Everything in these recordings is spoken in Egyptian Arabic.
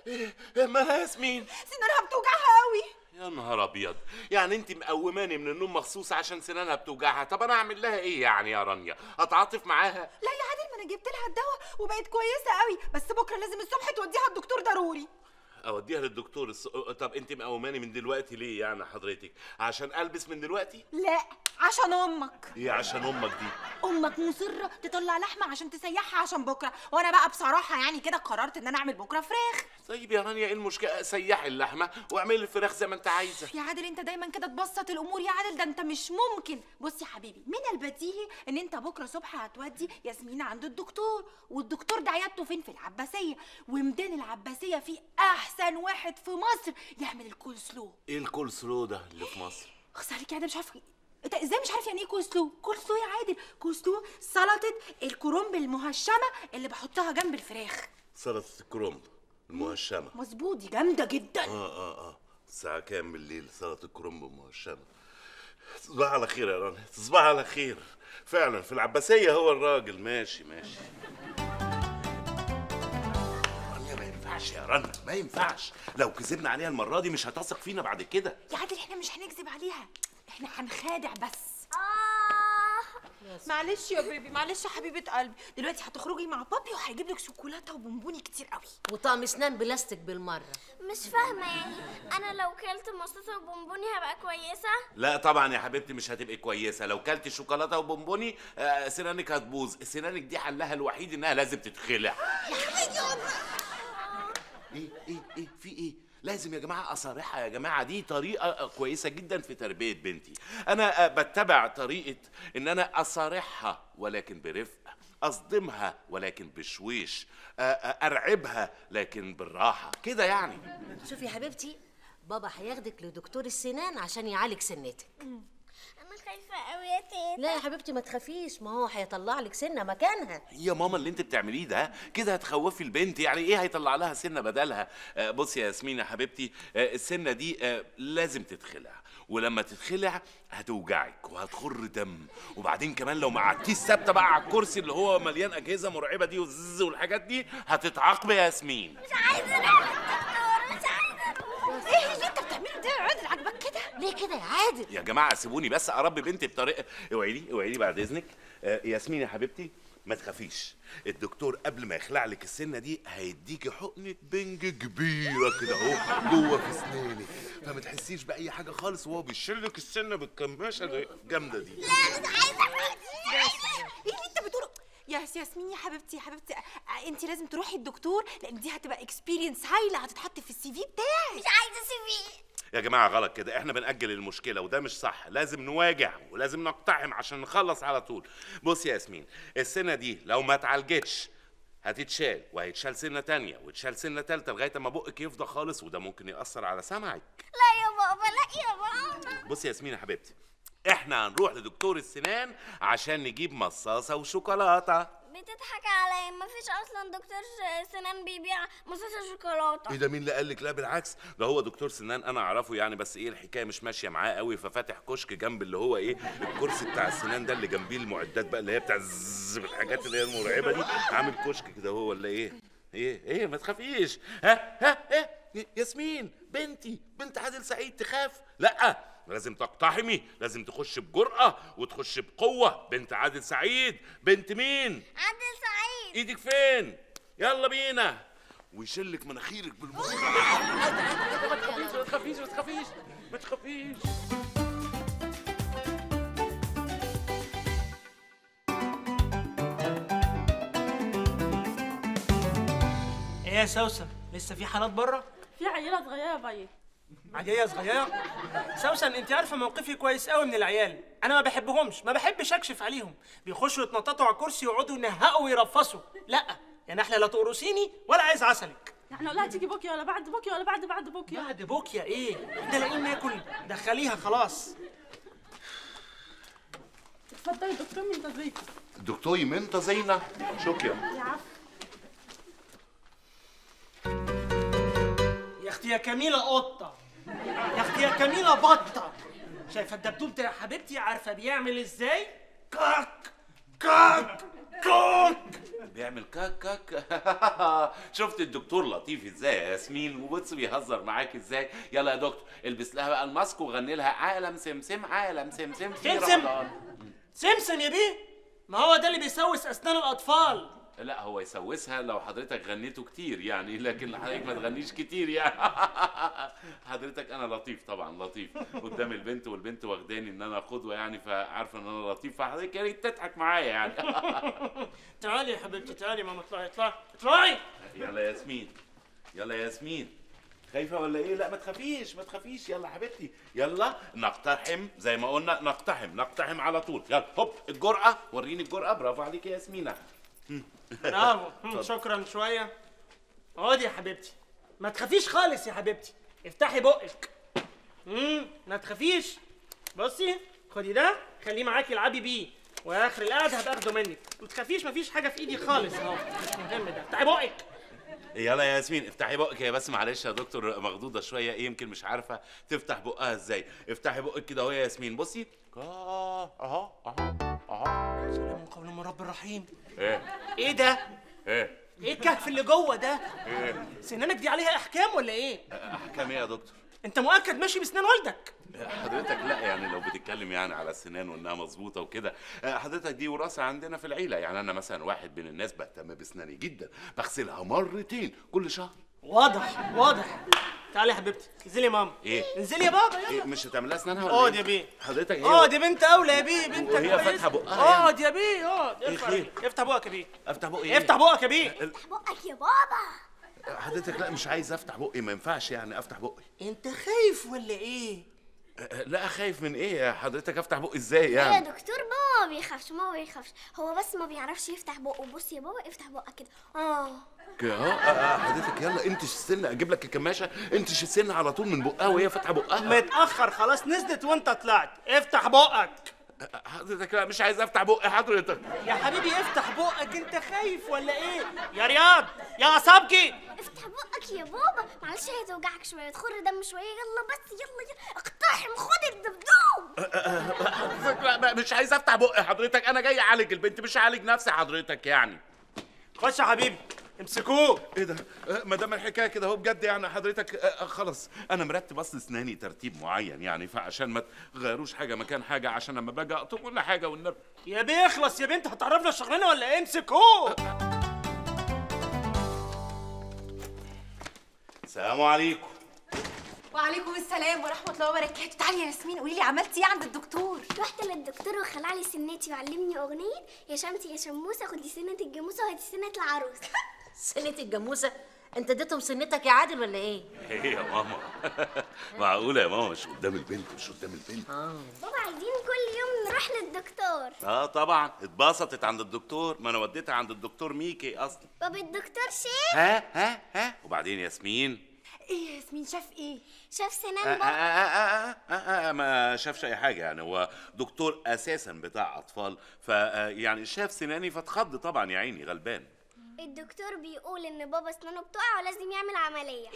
ايه إيه مالها ياسمين سنانها بتوجعها قوي يا نهار ابيض يعني انت مقوماني من النوم مخصوص عشان سنانها بتوجعها طب انا اعمل لها ايه يعني يا رانيا اتعاطف معاها لا يا عادل ما انا جبت لها الدواء وبقت كويسه قوي بس بكره لازم الصبح توديها الدكتور ضروري اوديها للدكتور الس... طب انت مقوماني من دلوقتي ليه يعني حضرتك عشان البس من دلوقتي لا عشان امك ايه عشان امك دي امك مصره تطلع لحمه عشان تسيحها عشان بكره وانا بقى بصراحه يعني كده قررت ان انا اعمل بكره فراخ طيب يا رانيا ايه المشكله سيحي اللحمه واعملي الفراخ زي ما انت عايزه يا عادل انت دايما كده تبسط الامور يا عادل ده انت مش ممكن بص يا حبيبي من البديهي ان انت بكره الصبح هتودي ياسمين عند الدكتور والدكتور ده عيادته فين في العباسيه وميدان العباسيه فيه احسن واحد في مصر يعمل الكول سلو ايه الكول سلو ده اللي في مصر اخس عليك يا عادل مش عارف انت ازاي مش عارف يعني ايه كول سلو كول سلو يا عادل كول سلو سلطه الكرنب المهشمه اللي بحطها جنب الفراخ سلطه الكرنب المهشمه مظبوط دي جامده جدا اه اه اه الساعه كام بالليل سلطه الكرنب المهشمه تصبح على خير يا رانيا تصبح على خير فعلا في العباسيه هو الراجل ماشي ماشي رانيا ما ينفعش يا رنا ما ينفعش لو كذبنا عليها المره دي مش هتثق فينا بعد كده يا عادل احنا مش هنكذب عليها احنا هنخادع بس آه معلش يا بيبي معلش يا حبيبه قلبي دلوقتي هتخرجي مع بابي وهيجيب لك شوكولاته وبونبوني كتير قوي وطقم اسنان بلاستيك بالمره مش فاهمة يعني أنا لو كلت مصاصة وبونبوني هبقى كويسة لا طبعا يا حبيبتي مش هتبقي كويسه لو كلت شوكولاته وبونبوني آه سنانك هتبوظ سنانك دي حلها الوحيد انها لازم تتخلع ايه ايه ايه في ايه لازم يا جماعه اصارحها يا جماعه دي طريقه كويسه جدا في تربيه بنتي انا آه، بتبع طريقه ان انا اصارحها ولكن برفق اصدمها ولكن بشويش آه، آه، ارعبها لكن بالراحه كده يعني شوفي يا حبيبتي بابا هياخدك لدكتور السنان عشان يعالج سنتك أنا خايفة أوي يا تيتا لا يا حبيبتي ما تخافيش ما هو هيطلع لك سنه مكانها يا ماما اللي انت بتعمليه ده كده هتخوفي البنت يعني ايه هيطلع لها سنه بدلها آه بصي يا ياسمين يا حبيبتي آه السنه دي آه لازم تتخلع ولما تتخلع هتوجعك وهتخر دم وبعدين كمان لو ما قعدتيش ثابته بقى على الكرسي اللي هو مليان اجهزه مرعبه دي وزز والحاجات دي هتتعاقبي يا ياسمين مش عايزة أروح للدكتور مش عايزة أروح ايه اللي انت بتعمله ده يا عادل عاجبك كده ليه كده يا عادل يا جماعه سيبوني بس اربي بنتي بطريقه اوعي لي اوعي لي بعد اذنك آه ياسمين يا حبيبتي ما تخافيش الدكتور قبل ما يخلع لك السنه دي هيديكي حقنه بنج كبيره كده اهو جوه في اسنانك فما تحسيش باي حاجه خالص وهو بيشيلك السنه بالكماشه الجامده دي لا مش عايزة أروح ايه اللي انت بتقوله يا ياسمين يا حبيبتي يا حبيبتي آه، انت لازم تروحي الدكتور لان دي هتبقى اكسبيرينس هايله هتتحط في السي في بتاعك مش عايزة سيبيه يا جماعه غلط كده احنا بنأجل المشكله وده مش صح لازم نواجه ولازم نقتحم عشان نخلص على طول بص يا ياسمين السنه دي لو ما اتعالجتش هتتشال وهيتشال سنه تانية وتشال سنه تالتة لغايه ما بقك يفضى خالص وده ممكن ياثر على سمعك لا يا بابا لا يا بابا بص يا ياسمين يا حبيبتي احنا هنروح لدكتور السنان عشان نجيب مصاصه وشوكولاته بتضحك عليا مفيش اصلا دكتور سنان بيبيع مصاصة شوكولاتة ايه ده مين اللي قال لك لا بالعكس ده هو دكتور سنان انا اعرفه يعني بس ايه الحكايه مش ماشيه معاه قوي ففاتح كشك جنب اللي هو ايه الكرسي بتاع السنان ده اللي جنبيه المعدات بقى اللي هي بتاع الزز بالحاجات اللي هي المرعبه دي عامل كشك كده هو ولا ايه ايه ايه ما تخافيش ها ها ايه ياسمين بنتي بنت عادل سعيد تخاف لا لازم تقتحمي لازم تخش بجرأة وتخش بقوة بنت عادل سعيد بنت مين عادل سعيد ايدك فين يلا بينا ويشلك مناخيرك بالمرة ما تخافيش ما تخافيش ما تخافيش ما تخافيش ايه يا سوسن لسه في حالات بره في عيلة صغيرة بقى عادية صغيرة سوسن انت عارفة موقفي كويس قوي من العيال انا ما بحبهمش ما بحبش اكشف عليهم بيخشوا يتنططوا على الكرسي ويقعدوا ينهقوا ويرفصوا لا يا نحلة لا تقرصيني ولا عايز عسلك يعني اقول لها تيجي بكره ولا بعد بكره ولا بعد بعد بكره بعد بوكيا ايه احنا لاقيين ناكل دخليها خلاص اتفضلي دكتور من تدريك دكتوري منت زينة شكرا يا اختي يا كميلة قطة يا اختي يا كميلة بطة شايفة الدبدوب ده يا حبيبتي عارفة بيعمل ازاي كاك كاك كاك يعمل كاك كاك شفت الدكتور لطيف ازاي يا ياسمين وبص بيهزر معاك ازاي يلا يا دكتور البس لها بقى الماسك وغني لها عالم سمسم عالم سمسم في سمسم. رمضان سمسم يا بيه ما هو ده اللي بيسوس اسنان الاطفال لا هو يسوسها لو حضرتك غنيته كتير يعني لكن حضرتك ما تغنيش كتير يعني حضرتك انا لطيف طبعا لطيف قدام البنت والبنت واخداني ان انا قدوه يعني فعارفه ان انا لطيف فحضرتك يا ريت تضحك معايا يعني تعالي يا حبيبتي تعالي ماما اطلعي اطلعي اطلعي يلا يا ياسمين يلا يا ياسمين خايفة ولا ايه؟ لا ما تخافيش ما تخافيش يلا حبيبتي يلا نقتحم زي ما قلنا نقتحم نقتحم على طول يلا هوب الجرأة وريني الجرأة برافو عليك يا ياسمينة برافو مم، شكرا شويه اقعدي يا حبيبتي ما تخافيش خالص يا حبيبتي افتحي بقك امم ما تخافيش بصي خدي ده خليه معاكي العبي بيه واخر القعده هبقى اخده منك ما تخافيش مفيش حاجه في ايدي خالص اهو مش مهم ده افتحي بقك يلا يا ياسمين افتحي بقك هي بس معلش يا دكتور مخضوضة شوية ايه يمكن مش عارفة تفتح بقها ازاي افتحي بقك كده اهو يا ياسمين بصي اه اهو اهو اهو سلام قول من رب الرحيم ايه ايه ده ايه ايه الكهف اللي جوه ده ايه سنانك دي عليها احكام ولا ايه احكام ايه يا دكتور انت مؤكد ماشي بسنان والدك حضرتك لا يعني لو بتتكلم يعني على السنان وانها مظبوطه وكده آه، حضرتك دي وراثه عندنا في العيله يعني انا مثلا واحد من الناس بهتم بسناني جدا بغسلها مرتين كل شهر واضح واضح تعالي يا حبيبتي انزلي يا ماما ايه؟ انزلي يا بابا إيه يلا مش هتعملها اسنانها ولا اقعد إيه؟ يا بيه حضرتك ايه اقعد يا بنت اولى يا بيه بنت وهي كويسة. فاتحة بقها يعني. اقعد يا بيه اقعد إيه ارفع خير؟ رجلك. افتح بقك يا بيه افتح بقي افتح بقك يا بيه بقك يا بابا حضرتك لا مش عايز افتح بقي ما ينفعش يعني افتح بقي انت خايف ولا ايه آه، لا خايف من ايه يا حضرتك افتح بقي ازاي يا يعني دكتور بابا ما بيخافش ما بيخافش هو بس ما بيعرفش يفتح بقه بص يا بابا افتح بقك كده اه كده اهو آه، آه، حضرتك يلا انتش السن اجيب لك الكماشه انتش السن على طول من بقها وهي فاتحه بقها متاخر خلاص نزلت وانت طلعت افتح بقك آه، حضرتك لا مش عايز افتح بقي حضرتك يا حبيبي افتح بقك انت خايف ولا ايه يا رياض يا عصابكي افتح بقك يا بابا معلش هتوجعك شويه تخر دم شويه يلا بس يلا يلا اقتحم خد الدبدوب حضرتك لا ما- مش عايز افتح بقي حضرتك انا جاي اعالج البنت مش هعالج نفسي حضرتك يعني خش يا حبيبي امسكوه ايه ده آه، ما دام الحكايه كده اهو بجد يعني حضرتك آه، آه، خلاص انا مرتب اصل اسناني ترتيب معين يعني فعشان ما تغيروش حاجه مكان حاجه عشان لما باجي اقطم كل حاجه والنبي يا بيه اخلص يا بنت هتعرفنا الشغلانه ولا ايه امسكوه السلام عليكم وعليكم السلام ورحمه الله وبركاته تعالي يا ياسمين قولي لي عملتي ايه عند الدكتور رحت للدكتور وخلع لي سنتي وعلمني اغنيه يا شمسي يا شموسه خدي سنه الجاموسه وهاتي سنه العروس سنة الجاموسه انت اديتهم سنتك يا عادل ولا ايه؟ ايه يا ماما معقوله يا ماما مش قدام البنت مش قدام البنت بابا عايزين كل يوم نروح للدكتور اه طبعا اتبسطت عند الدكتور ما انا وديتها عند الدكتور ميكي اصلا بابا الدكتور شاف ها ها ها وبعدين ياسمين ايه يا ياسمين شاف ايه شاف سنان آه آه بابا آه آه آه آه ما شافش اي حاجه يعني هو دكتور اساسا بتاع اطفال ف يعني شاف سناني فاتخض طبعا يا عيني غلبان الدكتور بيقول ان بابا اسنانه بتقع ولازم يعمل عمليه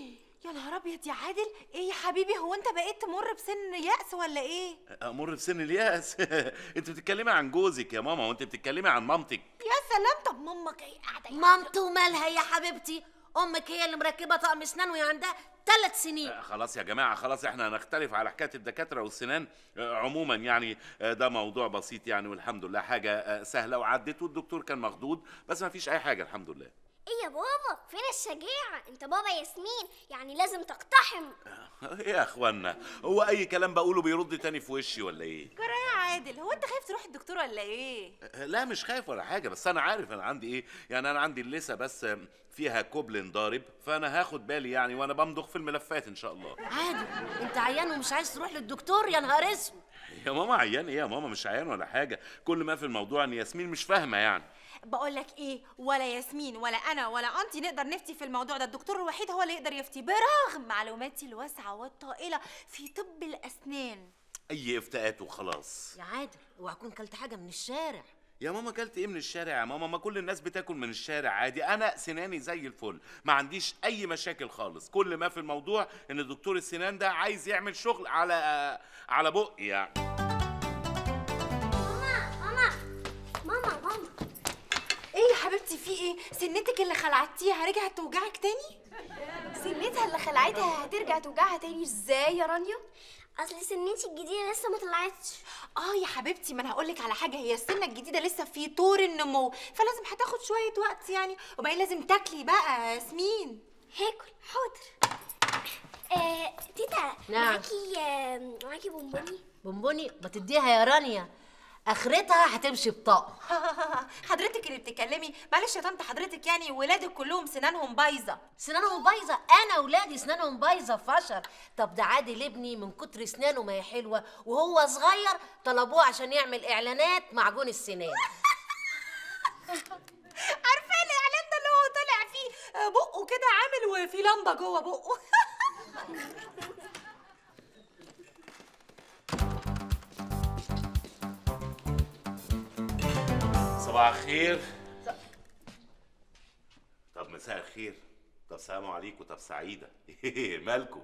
يا نهار ابيض يا عادل ايه يا حبيبي هو انت بقيت تمر بسن يأس ولا ايه امر بسن الياس انت بتتكلمي عن جوزك يا ماما وانت بتتكلمي عن مامتك يا سلام طب مامك ايه قاعده مامته مالها يا حبيبتي امك هي اللي مركبه طقم اسنان وهي عندها ثلاث سنين آه، خلاص يا جماعه خلاص احنا هنختلف على حكايه الدكاتره والسنان آه، عموما يعني آه، ده موضوع بسيط يعني والحمد لله حاجه آه، سهله وعدت والدكتور كان مخضوض بس ما فيش اي حاجه الحمد لله ايه يا بابا فين الشجاعه انت بابا ياسمين يعني لازم تقتحم ايه يا اخوانا هو اي كلام بقوله بيرد تاني في وشي ولا ايه جرى يا عادل هو انت خايف تروح الدكتور ولا ايه لا مش خايف ولا حاجة بس أنا عارف أنا عندي إيه يعني أنا عندي اللثة بس فيها كوبلين ضارب فأنا هاخد بالي يعني وأنا بمضغ في الملفات إن شاء الله عادل انت عيان ومش عايز تروح للدكتور يا نهار اسود يا ماما عيان إيه يا ماما مش عيان ولا حاجة كل ما في الموضوع إن ياسمين مش فاهمة يعني بقول لك ايه ولا ياسمين ولا انا ولا انتي نقدر نفتي في الموضوع ده الدكتور الوحيد هو اللي يقدر يفتي برغم معلوماتي الواسعه والطائله في طب الاسنان أي إفتاءات وخلاص يا عادل اوعى تكون كلت حاجه من الشارع يا ماما أكلت إيه من الشارع يا ماما ما كل الناس بتاكل من الشارع عادي أنا سناني زي الفل ما عنديش أي مشاكل خالص كل ما في الموضوع إن دكتور السنان ده عايز يعمل شغل على على بقي يعني ماما ماما ماما ماما ايه يا حبيبتي في ايه سنتك اللي خلعتيها رجعت توجعك تاني سنتها اللي خلعتها هترجع توجعها تاني ازاي يا رانيا اصل سنتي الجديده لسه ما طلعتش اه يا حبيبتي ما انا هقولك على حاجه هي السنه الجديده لسه في طور النمو فلازم هتاخد شويه وقت يعني وبعدين لازم تاكلي بقى يا ياسمين هاكل حاضر آه تيتا نعم. معاكي آه معاكي بونبوني بونبوني ما تديها يا رانيا اخرتها هتمشي بطاقه حضرتك اللي بتتكلمي معلش يا طنط حضرتك يعني ولادك كلهم سنانهم بايظه سنانهم بايظه انا ولادي سنانهم بايظه فشل طب ده عادل ابني من كتر سنانه ما هي حلوه وهو صغير طلبوه عشان يعمل اعلانات معجون السنان عارفه الاعلان ده اللي هو طلع فيه آه، بقه كده عامل وفي لمبه جوه بقه صباح الخير طب مساء الخير طب سلام عليكم طب سعيدة مالكم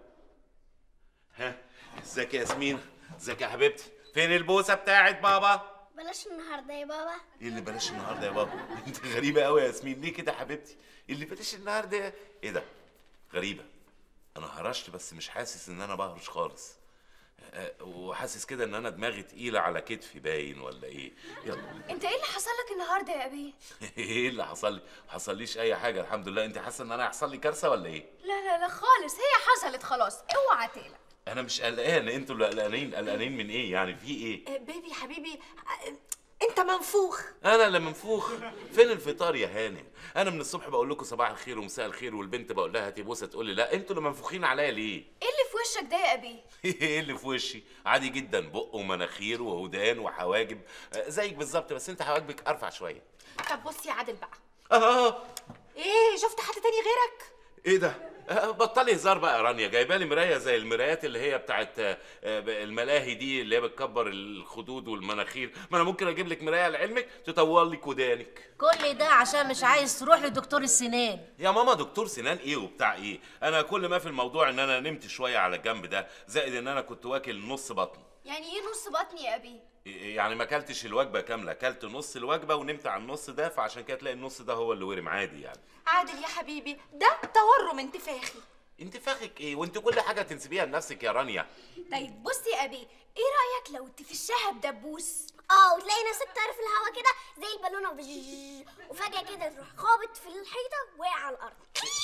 ها ازيك يا ياسمين ازيك يا حبيبتي فين البوسة بتاعت بابا بلاش النهارده يا بابا ايه اللي بلاش النهارده يا بابا انت غريبة قوي يا ياسمين ليه كده يا حبيبتي اللي بلاش النهارده ايه ده غريبة انا هرشت بس مش حاسس ان انا بهرش خالص أه، وحاسس كده ان انا دماغي تقيلة على كتفي باين ولا ايه يلا انت ايه اللي حصل لك النهارده يا ابي ايه اللي حصل لي؟ ما حصليش اي حاجه الحمد لله انت حاسه ان انا هيحصل لي كارثه ولا ايه؟ لا لا لا خالص هي حصلت خلاص اوعى تقلق انا مش قلقان انتوا اللي قلقانين قلقانين من ايه يعني في ايه؟ آه، بيبي حبيبي آه، انت منفوخ انا اللي منفوخ فين الفطار يا هانم؟ انا من الصبح بقول لكم صباح الخير ومساء الخير والبنت بقول لها هاتي بوسه تقول لي لا انتوا اللي منفوخين عليا ليه؟ ايه اللي في وشك ده يا ابي ايه اللي في وشي؟ عادي جدا بق ومناخير وودان وحواجب آه، زيك بالظبط بس انت حواجبك ارفع شويه طب بص يا عادل بقى اه ايه شفت حد تاني غيرك ايه ده؟ آه، بطلي هزار بقى يا رانيا جايبه لي مرايه زي المرايات اللي هي بتاعت آه، آه، الملاهي دي اللي هي بتكبر الخدود والمناخير ما انا ممكن اجيب لك مرايه لعلمك تطول لك ودانك كل ده عشان مش عايز تروح لدكتور السنان يا ماما دكتور سنان ايه وبتاع ايه انا كل ما في الموضوع ان انا نمت شويه على الجنب ده زائد ان انا كنت واكل نص بطن يعني ايه نص بطني يا ابي يعني ما اكلتش الوجبه كامله اكلت نص الوجبه ونمت على النص ده فعشان كده تلاقي النص ده هو اللي ورم عادي يعني عادل يا حبيبي ده تورم انتفاخي انت فاخك ايه وانت كل حاجه تنسبيها لنفسك يا رانيا طيب بص يا ابي ايه رايك لو تفشها بدبوس اه وتلاقي نفسك طاير في الهوا كده زي البالونه بجج وفجاه كده تروح خابط في الحيطه واقع على الارض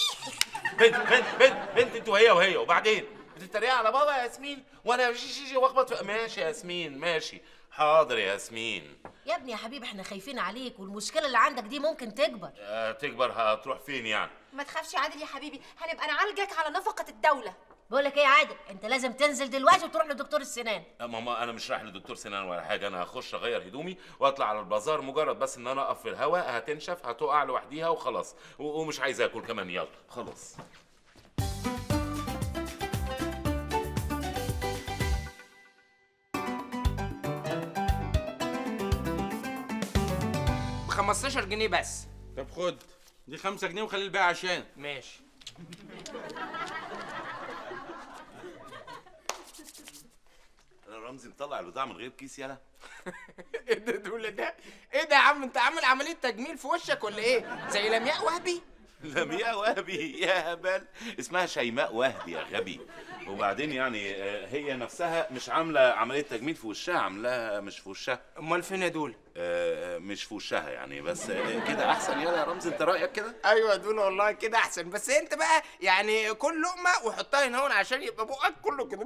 بنت بنت بنت بنت انت وهي وهي وبعدين بتتريق على بابا يا ياسمين وانا شي شي شي واخبط في- ماشي يا ياسمين ماشي حاضر يا ياسمين يا ابني يا حبيبي احنا خايفين عليك والمشكله اللي عندك دي ممكن تكبر آه تكبر هتروح فين يعني ما تخافش يا عادل يا حبيبي هنبقى نعالجك على نفقه الدوله بقول لك ايه يا عادل انت لازم تنزل دلوقتي وتروح لدكتور السنان آه، ماما انا مش رايح لدكتور سنان ولا حاجه انا هخش اغير هدومي واطلع على البازار مجرد بس ان انا اقف في الهواء هتنشف هتقع لوحديها وخلاص و- ومش عايز اكل كمان يلا خلاص ب 15 جنيه بس طب خد دي خمسة جنيه وخلي الباقي عشان ماشي انا رمزي مطلع البضاعه من غير كيس يلا ايه ده دول ده ايه ده يا عم انت عامل عمليه تجميل في وشك ولا ايه زي لمياء وهبي لمياء وهبي يا هبل اسمها شيماء وهبي يا غبي وبعدين يعني آه، هي نفسها مش عامله عمليه تجميل في وشها عاملاها مش في وشها امال فين يا دول آه، مش في وشها يعني بس آه، كده احسن يلا يا رمزي انت رايك كده ايوه يا دول والله كده احسن بس انت بقى يعني كل لقمه وحطها هنا هون عشان يبقى بقك كله كده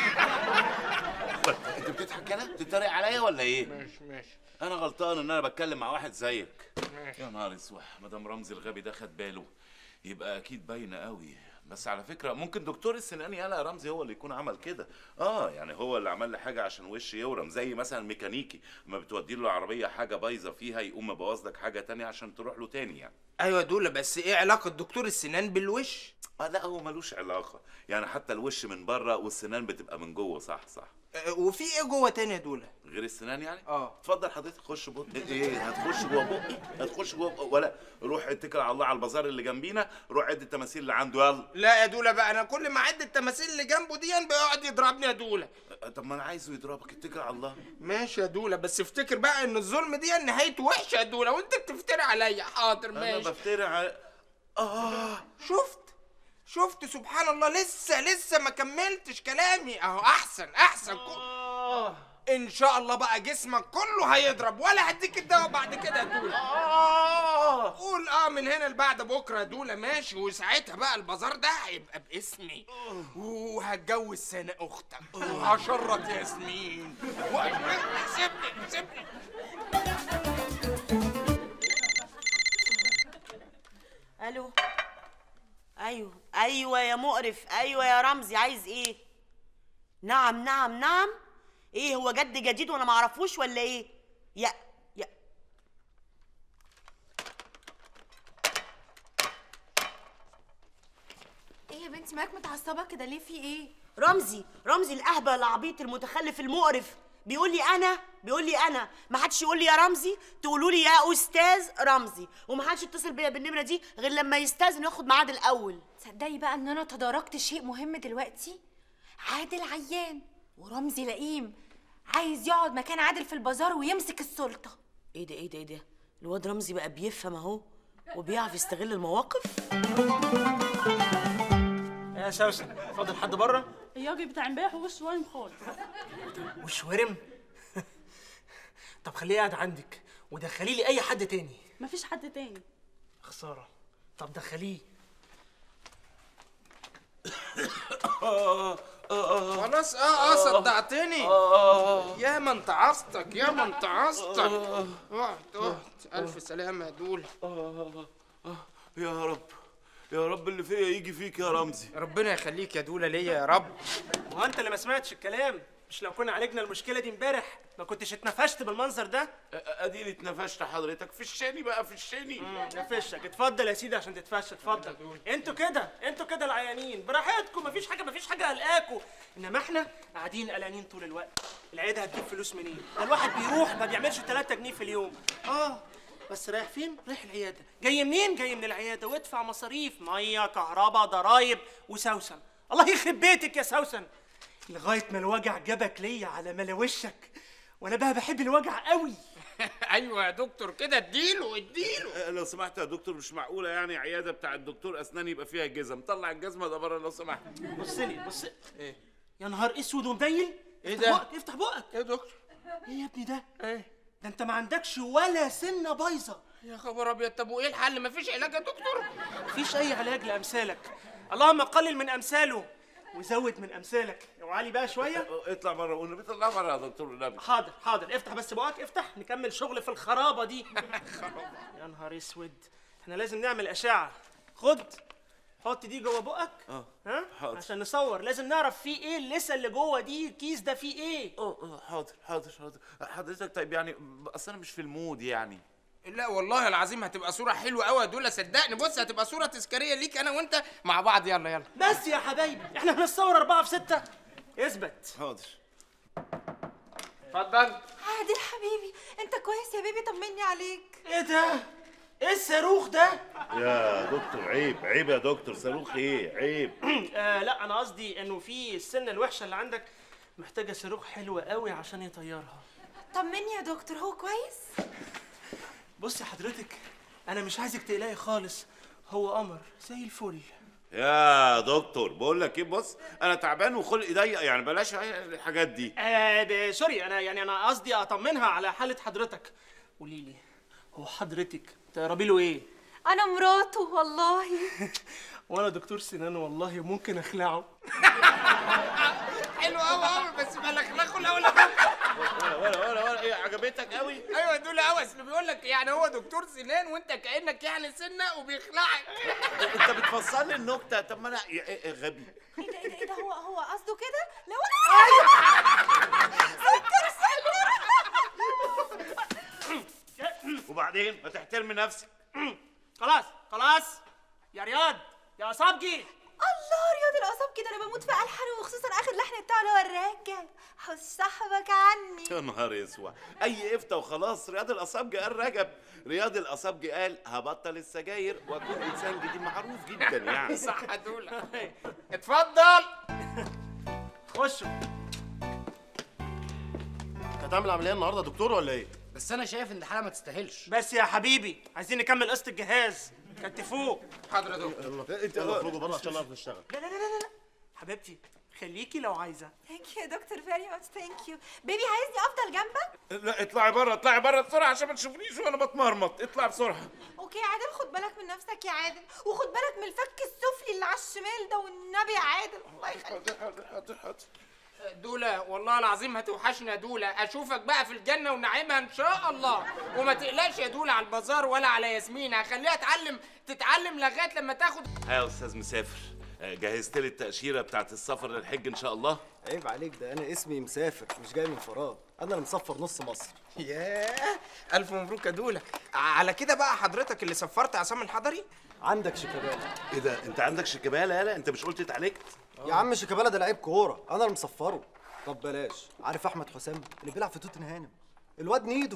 انت بتضحك كده بتتريق عليا ولا ايه ماشي ماشي انا غلطان ان انا بتكلم مع واحد زيك ماشي يا نهار اسود مدام رمزي الغبي ده خد باله يبقى اكيد باينه قوي بس على فكره ممكن دكتور السنان يالا يا رمزي هو اللي يكون عمل كده اه يعني هو اللي عمل لي حاجه عشان وشي يورم زي مثلا الميكانيكي ما بتودي له العربيه حاجه بايظه فيها يقوم مبوظ لك حاجه تانية عشان تروح له تاني يعني ايوه يا دول بس ايه علاقه دكتور السنان بالوش اه لا هو ملوش علاقه يعني حتى الوش من بره والسنان بتبقى من جوه صح صح اه، وفي ايه جوه تاني يا دول غير السنان يعني؟ اه. اتفضل حضرتك خش بق ايه هتخش جوه بقي هتخش جوه بقي ولا روح اتكل على الله على البازار اللي جنبينا روح عد التماثيل اللي عنده يلا لا يا دولا بقى انا كل ما اعد التماثيل اللي جنبه دي بيقعد يضربني يا دولا طب ما انا عايزه يضربك اتكل على الله ماشي يا دولا بس افتكر بقى ان الظلم دي نهايته وحشه يا دولا وانت بتفتري عليا حاضر انا ماشي بفتري على اه شفت شفت سبحان الله لسه لسه ما كملتش كلامي اهو احسن احسن كل... ان شاء الله بقى جسمك كله هيضرب ولا هديك الدواء بعد كده يا دولا قول اه من هنا لبعد بكره يا دولا ماشي وساعتها بقى البازار ده هيبقى باسمي وهتجوز سنة اختك وهشرط ياسمين و- سيبني سيبني الو ايوه ايوه يا مقرف ايوه يا رمزي عايز ايه نعم نعم نعم ايه هو جد جديد وانا ما اعرفوش ولا ايه يا يا ايه يا بنتي مالك متعصبه كده ليه في ايه رمزي رمزي الاهبل العبيط المتخلف المقرف بيقول لي انا بيقول لي انا ما حدش يقول لي يا رمزي تقولوا لي يا استاذ رمزي وما حدش يتصل بيا بالنمره دي غير لما يستاذن ياخد ميعاد الاول تصدقي بقى ان انا تداركت شيء مهم دلوقتي عادل عيان ورمزي لئيم عايز يقعد مكان عادل في البازار ويمسك السلطه ايه ده ايه ده ايه ده الواد رمزي بقى بيفهم اهو وبيعرف يستغل المواقف يا سوسن فاضل حد بره الياجي بتاع امبارح وش وايم خالص وش ورم طب خليه قاعد عندك ودخلي لي اي حد تاني مفيش حد تاني خساره طب دخليه خلاص اه اه صدعتني يا ما انت عصتك يا ما انت عصتك اقعد اقعد الف سلامه يا دولا يا رب يا رب اللي فيا يجي فيك يا رمزي ربنا يخليك يا دولا ليا يا رب هو انت اللي ما سمعتش الكلام مش لو كنا عالجنا المشكله دي امبارح ما كنتش اتنفشت بالمنظر ده اديني اتنفشت حضرتك في الشاني بقى في الشاني نفشك اتفضل يا سيدي عشان تتفشى اتفضل انتوا كده انتوا كده العيانين براحتكم مفيش حاجه مفيش حاجه قلقاكوا انما احنا قاعدين قلقانين طول الوقت العياده هتجيب فلوس منين ده الواحد بيروح ما بيعملش 3 جنيه في اليوم اه بس رايح فين رايح العياده جاي منين جاي من العياده وادفع مصاريف ميه كهرباء ضرايب وسوسن الله يخرب بيتك يا سوسن لغايه ما الوجع جابك ليا على ملا وشك وانا بقى بحب الوجع قوي ايوه يا دكتور كده اديله اديله آه، لو سمحت يا دكتور مش معقوله يعني عياده بتاع الدكتور اسنان يبقى فيها جزم طلع الجزمه ده بره لو سمحت بص لي بص ايه يا نهار اسود ومبين إيه افتح ده؟ بقك افتح بقك يا دكتور ايه يا ابني ده ايه ده انت ما عندكش ولا سنه بايظه يا خبر ابيض طب وايه الحل مفيش علاج يا دكتور مفيش اي علاج لامثالك اللهم قلل من امثاله وزود من امثالك اوعى لي بقى شويه آه، اطلع بره والنبي طلع بره يا دكتور النبي حاضر حاضر افتح بس بقك افتح نكمل شغل في الخرابه دي يا نهار اسود احنا لازم نعمل اشعه خد حط دي جوه بقك اه ها حاضر. عشان نصور لازم نعرف فيه ايه اللسه اللي جوه دي الكيس ده فيه ايه اه آه، حاضر حاضر حاضر حضرتك طيب يعني اصل انا مش في المود يعني لا والله العظيم هتبقى صورة حلوة قوي يا دولا صدقني بص هتبقى صورة تذكارية ليك أنا وأنت مع بعض يلا يلا بس يا حبايبي احنا هنتصور أربعة في ستة اثبت حاضر اتفضل عادل حبيبي انت كويس يا بيبي طمني عليك ايه ده؟ ايه الصاروخ ده؟ يا دكتور عيب عيب يا دكتور صاروخ ايه عيب آه لا انا قصدي انه في السنه الوحشه اللي عندك محتاجه صاروخ حلوه قوي عشان يطيرها طمني يا دكتور هو كويس بصي حضرتك انا مش عايزك تقلقي خالص هو قمر زي الفل يا دكتور بقول لك ايه بص انا تعبان وخلقي ضيق يعني بلاش الحاجات دي آه ب- سوري انا يعني انا قصدي اطمنها على حاله حضرتك قولي لي هو حضرتك تقربي له ايه انا مراته والله وانا دكتور سنان والله ممكن اخلعه حلو قوي قوي بس بلخلخه الأول ولا ولا ولا, ولا ايه عجبتك قوي أيوة دول قوي أصل بيقول لك يعني هو دكتور سنان وأنت كأنك يعني سنة وبيخلعك انت بتفسر لي النكته طب ما انا يا- إيه- إيه غبي ايه ده ايه ده ايه ده هو هو قصده كده لا ولا وبعدين ما تحترمي نفسك خلاص خلاص يا رياض يا صبجي الله يا رياض الاعصاب كده انا بموت في الحن وخصوصا اخر لحن بتاعه اللي هو الراجع حس صاحبك عني يا نهار اسود اي افتى وخلاص رياض الاصابجي قال رجب رياض الاصابجي قال هبطل السجاير واكون انسان جديد معروف جدا يعني صح يا دولا اتفضل خشوا انت هتعمل عمليه النهارده يا دكتور ولا ايه؟ بس انا شايف ان الحاله ما تستاهلش بس يا حبيبي عايزين نكمل قسط الجهاز كتفوه حاضر يا دكتور انت اخرجوا بره عشان نعرف نشتغل لا لا لا لا لا حبيبتي خليكي لو عايزه ثانك يو يا دكتور فيري ماتش ثانك يو بيبي عايزني افضل جنبك لا اطلعي بره اطلعي بره بسرعه عشان ما تشوفنيش وانا بتمرمط اطلع بسرعه اوكي يا عادل خد بالك من نفسك يا عادل وخد بالك من الفك السفلي اللي على الشمال ده والنبي يا عادل الله يخليك حاضر حاضر حاضر دولا والله العظيم هتوحشنا يا دولا اشوفك بقى في الجنه ونعيمها ان شاء الله وما تقلقش يا دولا على البازار ولا على ياسمين هخليها تعلم تتعلم لغايه لما تاخد ها يا استاذ مسافر آه، جهزت لي التاشيره بتاعت السفر للحج ان شاء الله عيب عليك ده انا اسمي مسافر مش جاي من فراغ انا اللي مسفر نص مصر ياه الف مبروك يا دولا على كده بقى حضرتك اللي سفرت عصام الحضري عندك شيكابالا ايه ده انت عندك شيكابالا يالا انت مش قلت اتعالجت يا عم شيكابالا ده لعيب كوره انا اللي مسفره طب بلاش عارف احمد حسام اللي بيلعب في توتنهام الواد نيدو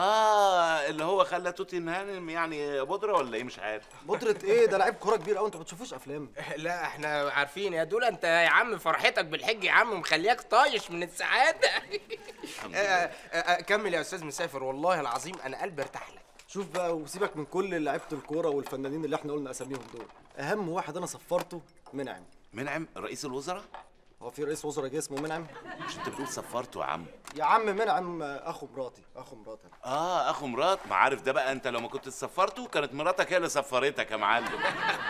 اه اللي هو خلى توتنهام يعني بودره ولا ايه مش عارف بودرة ايه ده لعيب كوره كبير قوي انتوا ما بتشوفوش افلام لا احنا عارفين يا دولا انت يا عم فرحتك بالحج يا عم مخلياك طايش من السعاده آه، آه، آه، كمل يا استاذ مسافر والله العظيم انا قلبي ارتاح لك شوف بقى وسيبك من كل لعيبه الكوره والفنانين اللي احنا قلنا اساميهم دول اهم واحد انا سفرته منعم منعم رئيس الوزراء هو في رئيس وزراء جه اسمه منعم مش انت بتقول سفرته يا عم يا عم منعم آه، اخو مراتي اخو مراتي أنا. اه اخو مرات ما عارف ده بقى انت لو ما كنت سفرته كانت مراتك هي اللي سفرتك يا معلم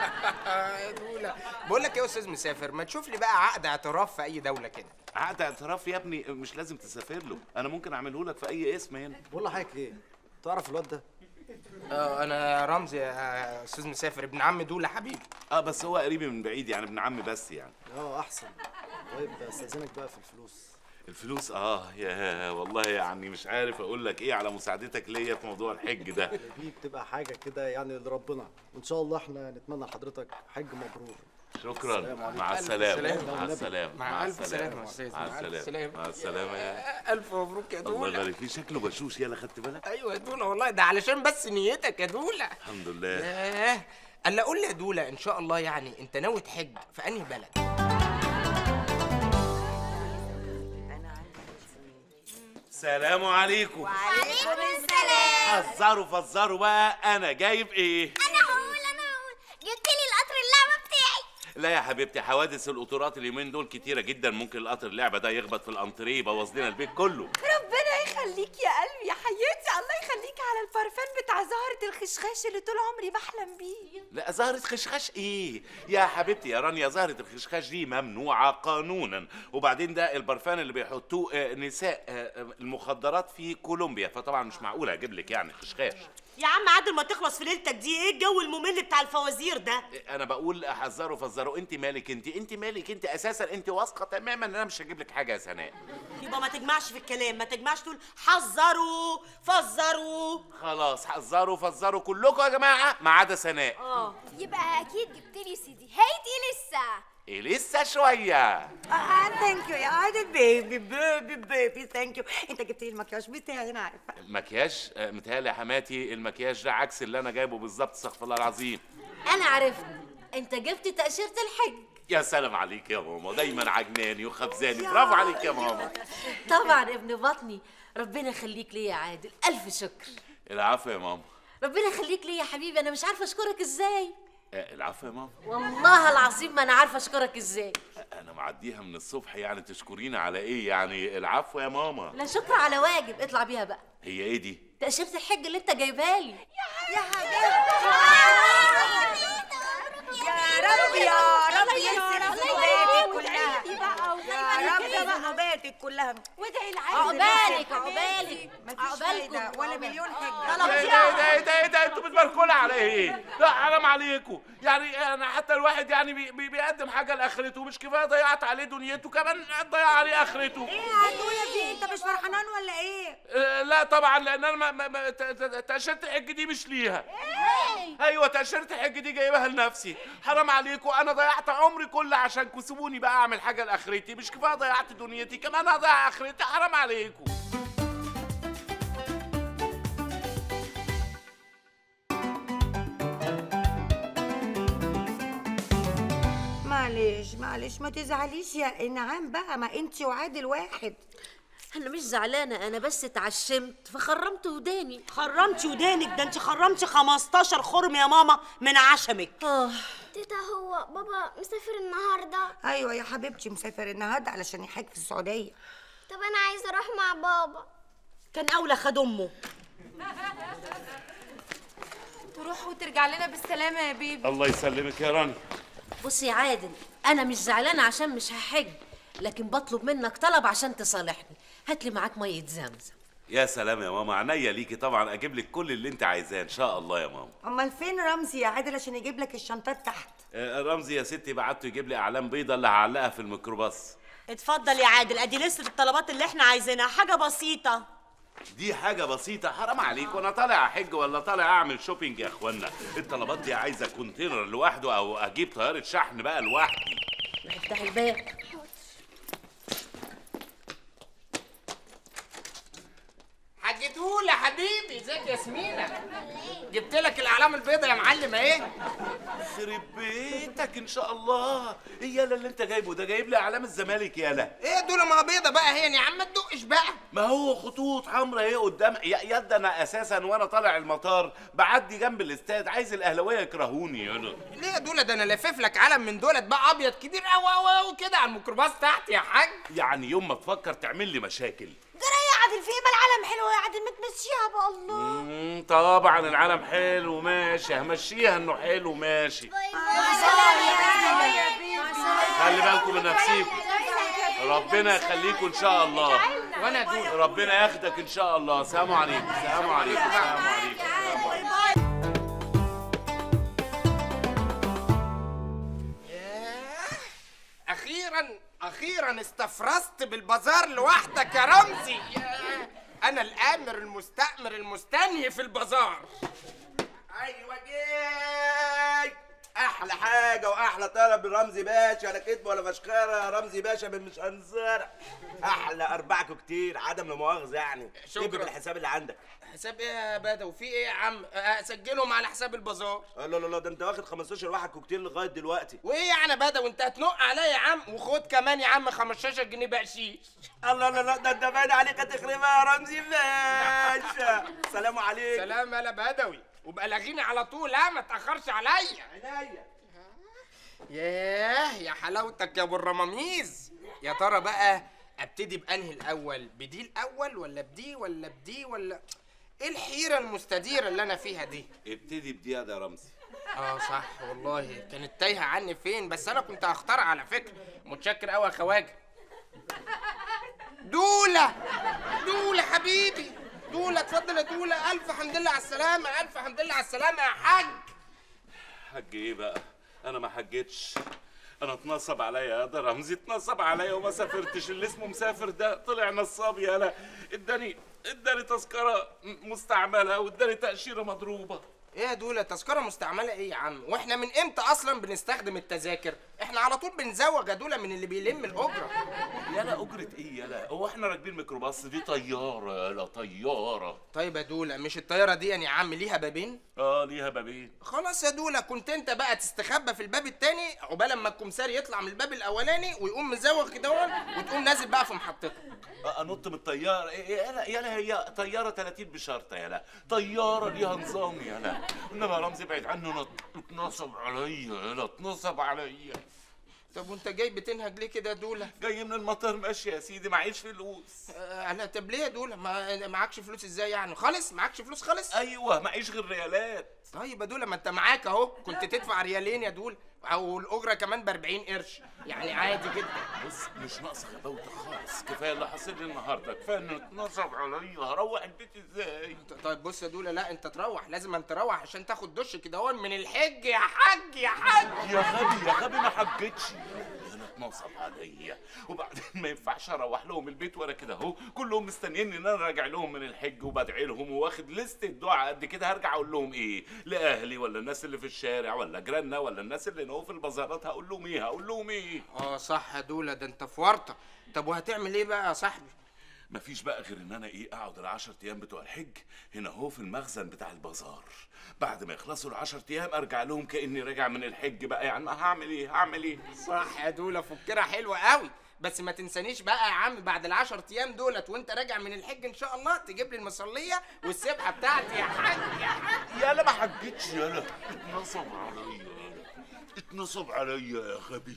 يا دولا بقول لك يا استاذ مسافر ما تشوف لي بقى عقد اعتراف في اي دوله كده عقد اعتراف يا ابني مش لازم تسافر له انا ممكن اعمله لك في اي اسم هنا بقول لحضرتك ايه تعرف الواد ده اه انا رمزي يا استاذ مسافر ابن عم دولا حبيبي اه بس هو قريبي من بعيد يعني ابن عمي بس يعني اه احسن طيب استاذنك بقى في الفلوس الفلوس اه يا والله يعني مش عارف اقول لك ايه على مساعدتك ليا في موضوع الحج ده دي بتبقى حاجه كده يعني لربنا وان شاء الله احنا نتمنى لحضرتك حج مبرور شكرا السلام عليكم. مع ألف السلامه سلامة. مع السلامه مع ألف سلامة يا أستاذ، مع مع ألف السلامه سلامة. مع السلامه يا الف مبروك يا الله دولا يبارك فيه شكله بشوش يلا خدت بالك ايوه يا دولا والله ده علشان بس نيتك يا دولا الحمد لله ياه الا قول لي يا دولا ان شاء الله يعني انت ناوي تحج في انهي بلد السلام عليكم وعليكم السلام هزروا فزروا بقى انا جايب ايه انا هقول انا هقول جبت لي القطر اللعبه بتاعي لا يا حبيبتي حوادث القطورات اليومين دول كتيره جدا ممكن القطر اللعبه ده يخبط في الانتريه يبوظ لنا البيت كله ربنا يخليك يا قلبي يا حياتي الله يخليك على البرفان بتاع زهرة الخشخاش اللي طول عمري بحلم بيه لا زهرة خشخاش ايه يا حبيبتي يا رانيا زهرة الخشخاش دي ممنوعة قانونا وبعدين ده البرفان اللي بيحطوه آه، نساء آه، آه، المخدرات في كولومبيا فطبعا مش معقول اجيب لك يعني خشخاش يا عم عادل ما تخلص في ليلتك دي ايه الجو الممل بتاع الفوازير ده انا بقول حذروا فزروا انت مالك انت انت مالك انت اساسا انت واثقه تماما ان انا مش هجيب لك حاجه يا سناء يبقى ما تجمعش في الكلام ما تجمعش تقول حذروا فزروا خلاص حذروا فزروا كلكم يا جماعه ما عدا سناء اه يبقى اكيد جبت لي سي دي هاتي لسه إيه لسه شويه اه ثانك يو يا عادل بيبي بيبي بيبي ثانك يو انت جبت لي المكياج بتاعي انا عارفه المكياج آه، متهيألي يا حماتي المكياج ده عكس اللي انا جايبه بالظبط استغفر الله العظيم انا عرفت انت جبت تاشيره الحج يا سلام عليك يا ماما دايما عجناني وخبزاني برافو عليك يا ماما طبعا ابن بطني ربنا يخليك ليا يا عادل الف شكر العفو يا ماما ربنا يخليك ليا يا حبيبي انا مش عارفه اشكرك ازاي آه، العفو يا ماما والله العظيم ما انا عارفه اشكرك ازاي انا معديها من الصبح يعني تشكريني على ايه يعني العفو يا ماما لا شكر على واجب اطلع بيها بقى هي ايه دي تاشيره الحج اللي انت جايبها لي يا رب يا رب يغفر ذنوباتك كلها يا رب ذنوباتك كلها وادعي عقبالك عقبالك مفيش فايدة ولا مليون حجة ايه ده ايه ده ايه ده ايه ده انتوا متبركله على ايه لا حرام عليكم يعني انا حتى الواحد يعني بي بي بيقدم حاجه لاخرته مش كفايه ضيعت عليه دنيته كمان ضيع عليه اخرته ايه هتقولي في انت مش فرحانان ولا ايه آه، لا طبعا لان انا ما- ما- ما- ت- ت- تاشيره الحج دي مش ليها ايوه تاشيره الحج دي جايبها لنفسي حرام عليكم انا ضيعت عمري كله عشانكم سيبوني بقى اعمل حاجه لاخرتي مش كفايه ضيعت دنيتي كمان هضيع اخرتي حرام عليكم معلش معلش ما تزعليش يا انعام بقى ما انت وعادل واحد انا مش زعلانه انا بس اتعشمت فخرمت وداني خرمتي ودانك ده انت خرمتي 15 خرم يا ماما من عشمك تيتا هو بابا مسافر النهارده ايوه يا حبيبتي مسافر النهارده علشان يحج في السعوديه طب انا عايزه اروح مع بابا كان اولى خد امه تروح وترجع لنا بالسلامه يا بيبي الله يسلمك يا راني بص يا عادل انا مش زعلانه عشان مش هحج لكن بطلب منك طلب عشان تصالحني هات لي معاك ميه زمزم يا سلام يا ماما عينيا ليكي طبعا اجيب لك كل اللي انت عايزاه ان شاء الله يا ماما امال فين رمزي يا عادل عشان يجيب لك الشنطات تحت آه، رمزي يا ستي بعته يجيب لي اعلام بيضه اللي هعلقها في الميكروباص اتفضل يا عادل ادي لسه الطلبات اللي احنا عايزينها حاجه بسيطه دي حاجة بسيطة حرام عليك وانا طالع احج ولا طالع اعمل شوبينج يا اخوانا الطلبات دي عايزة كونتينر لوحده او اجيب طيارة شحن بقى لوحدي افتح الباب حجتهولي يا حبيبي ازيك يا ياسمينة جبت لك الاعلام البيضاء يا معلم اهي يخرب بيتك ان شاء الله ايه يالا اللي انت جايبه ده جايب لي اعلام الزمالك يالا ايه دول ما بيضة بقى هي يا عم ما تدقش بقى ما هو خطوط حمراء اهي قدام يا يد انا اساسا وانا طالع المطار بعدي جنب الاستاد عايز الاهلاويه يكرهوني يالا ليه يا دول ده انا لافف لك علم من دولت بقى ابيض كبير قوي قوي قوي كده على الميكروباص تحت يا حاج يعني يوم ما تفكر تعمل لي مشاكل جرى يا عادل في ايه بقى العالم حلو يا عادل ما تمشيها بقى الله مم، طبعا العالم حلو ماشي همشيها انه حلو ماشي خلي بالكم من نفسيكم ربنا يخليكم ان شاء الله وانا دول ربنا ياخدك ان شاء الله سلام عليكم سلام عليكم سلام عليكم سلام عليكم اخيرا اخيرا استفرست بالبازار لوحدك يا رمزي ياه. انا الامر المستأمر المستنهي في البازار ايوه جاي احلى حاجه واحلى طلب رمزي باشا لا كدب ولا فشخره رمزي باشا من مش هنزرع احلى اربعكم كتير عدم لا مؤاخذه يعني شكراً. شكرا بالحساب اللي عندك حساب ايه يا بدوي في ايه يا عم اسجلهم على حساب البازار لا لا لا ده انت واخد 15 واحد كوكتيل لغايه دلوقتي وايه يعني بدوي انت هتنق عليا يا عم وخد كمان يا عم 15 جنيه بقشيش الله لا لا ده انت باين عليك هتخربها يا رمزي باشا سلام عليكم سلام يا بدوي وبقى لاغيني على طول ها ما تاخرش عليا عينيا ياه يا حلاوتك يا ابو الرماميز يا ترى بقى ابتدي بانهي الاول بدي الاول ولا بدي ولا بدي ولا ايه الحيره المستديره اللي انا فيها دي ابتدي بدقيقة يا رمزي اه صح والله كانت تايهه عني فين بس انا كنت هختار على فكره متشكر قوي يا خواجه دوله دوله حبيبي دوله اتفضل يا دوله الف حمد لله على السلامه الف حمد لله على السلامه يا حاج حج ايه بقى انا ما حجتش انا اتنصب عليا ده رمزي اتنصب عليا وما سافرتش اللي اسمه مسافر ده طلع نصاب يالا اداني اداني تذكره م- مستعمله واداني تاشيره مضروبه ايه يا دوله تذكره مستعمله ايه يا عم واحنا من امتى اصلا بنستخدم التذاكر احنا على طول بنزوج يا دوله من اللي بيلم الاجره يالا اجره ايه يالا هو احنا راكبين ميكروباص دي طياره يالا طياره طيب يا دوله مش الطياره دي يا عم ليها بابين اه ليها بابين خلاص يا دوله كنت انت بقى تستخبى في الباب التاني عقبال اما الكمساري يطلع من الباب الاولاني ويقوم مزوغ كده وتقوم نازل بقى في محطتك آه، انط من الطياره إيه- إيه، يالا يالا هي طياره 30 بشرطه يالا طياره ليها نظام يالا انما رمزي ابعد عنه أنا اتنصب عليا يالا اتنصب عليا طب وانت جاي بتنهج ليه كده يا دوله جاي من المطار ماشي يا سيدي معيش فلوس آه لا طب ليه يا دوله ما معكش فلوس ازاي يعني خالص معكش فلوس خالص ايوه معيش غير ريالات طيب يا دوله ما انت معاك اهو كنت تدفع ريالين يا دوله والاجره كمان ب 40 قرش يعني عادي جدا بص مش ناقصه غباوتك خالص كفايه اللي حاصل لي النهارده كفايه انه اتنصب عليا هروح البيت ازاي طيب بص يا دولا لا انت تروح لازم انت تروح عشان تاخد دش كده هون من الحج يا حاج يا حاج يا غبي يا غبي ما حجتش انا اتنصب عليا وبعدين ما ينفعش اروح لهم البيت وانا كده اهو كلهم مستنيين ان انا راجع لهم من الحج وبدعي لهم واخد لست الدعاء قد كده هرجع اقول لهم ايه لاهلي ولا الناس اللي في الشارع ولا جيراننا ولا الناس اللي نقوا في البازارات هقول لهم ايه هقول لهم ايه اه صح يا دولا ده انت في ورطه طب وهتعمل ايه بقى يا صاحبي مفيش بقى غير ان انا ايه اقعد العشر ايام بتوع الحج هنا اهو في المخزن بتاع البازار بعد ما يخلصوا العشر ايام ارجع لهم كاني راجع من الحج بقى يعني هعمل ايه هعمل ايه صح يا دولا فكرة حلوة قوي بس ما تنسانيش بقى يا عم بعد العشر ايام دولت وانت راجع من الحج ان شاء الله تجيب لي المصلية والسبحة بتاعتي يا حاج يا حاج يالا ما حجتش يالا اتنصب عليا يالا اتنصب عليا يا غبي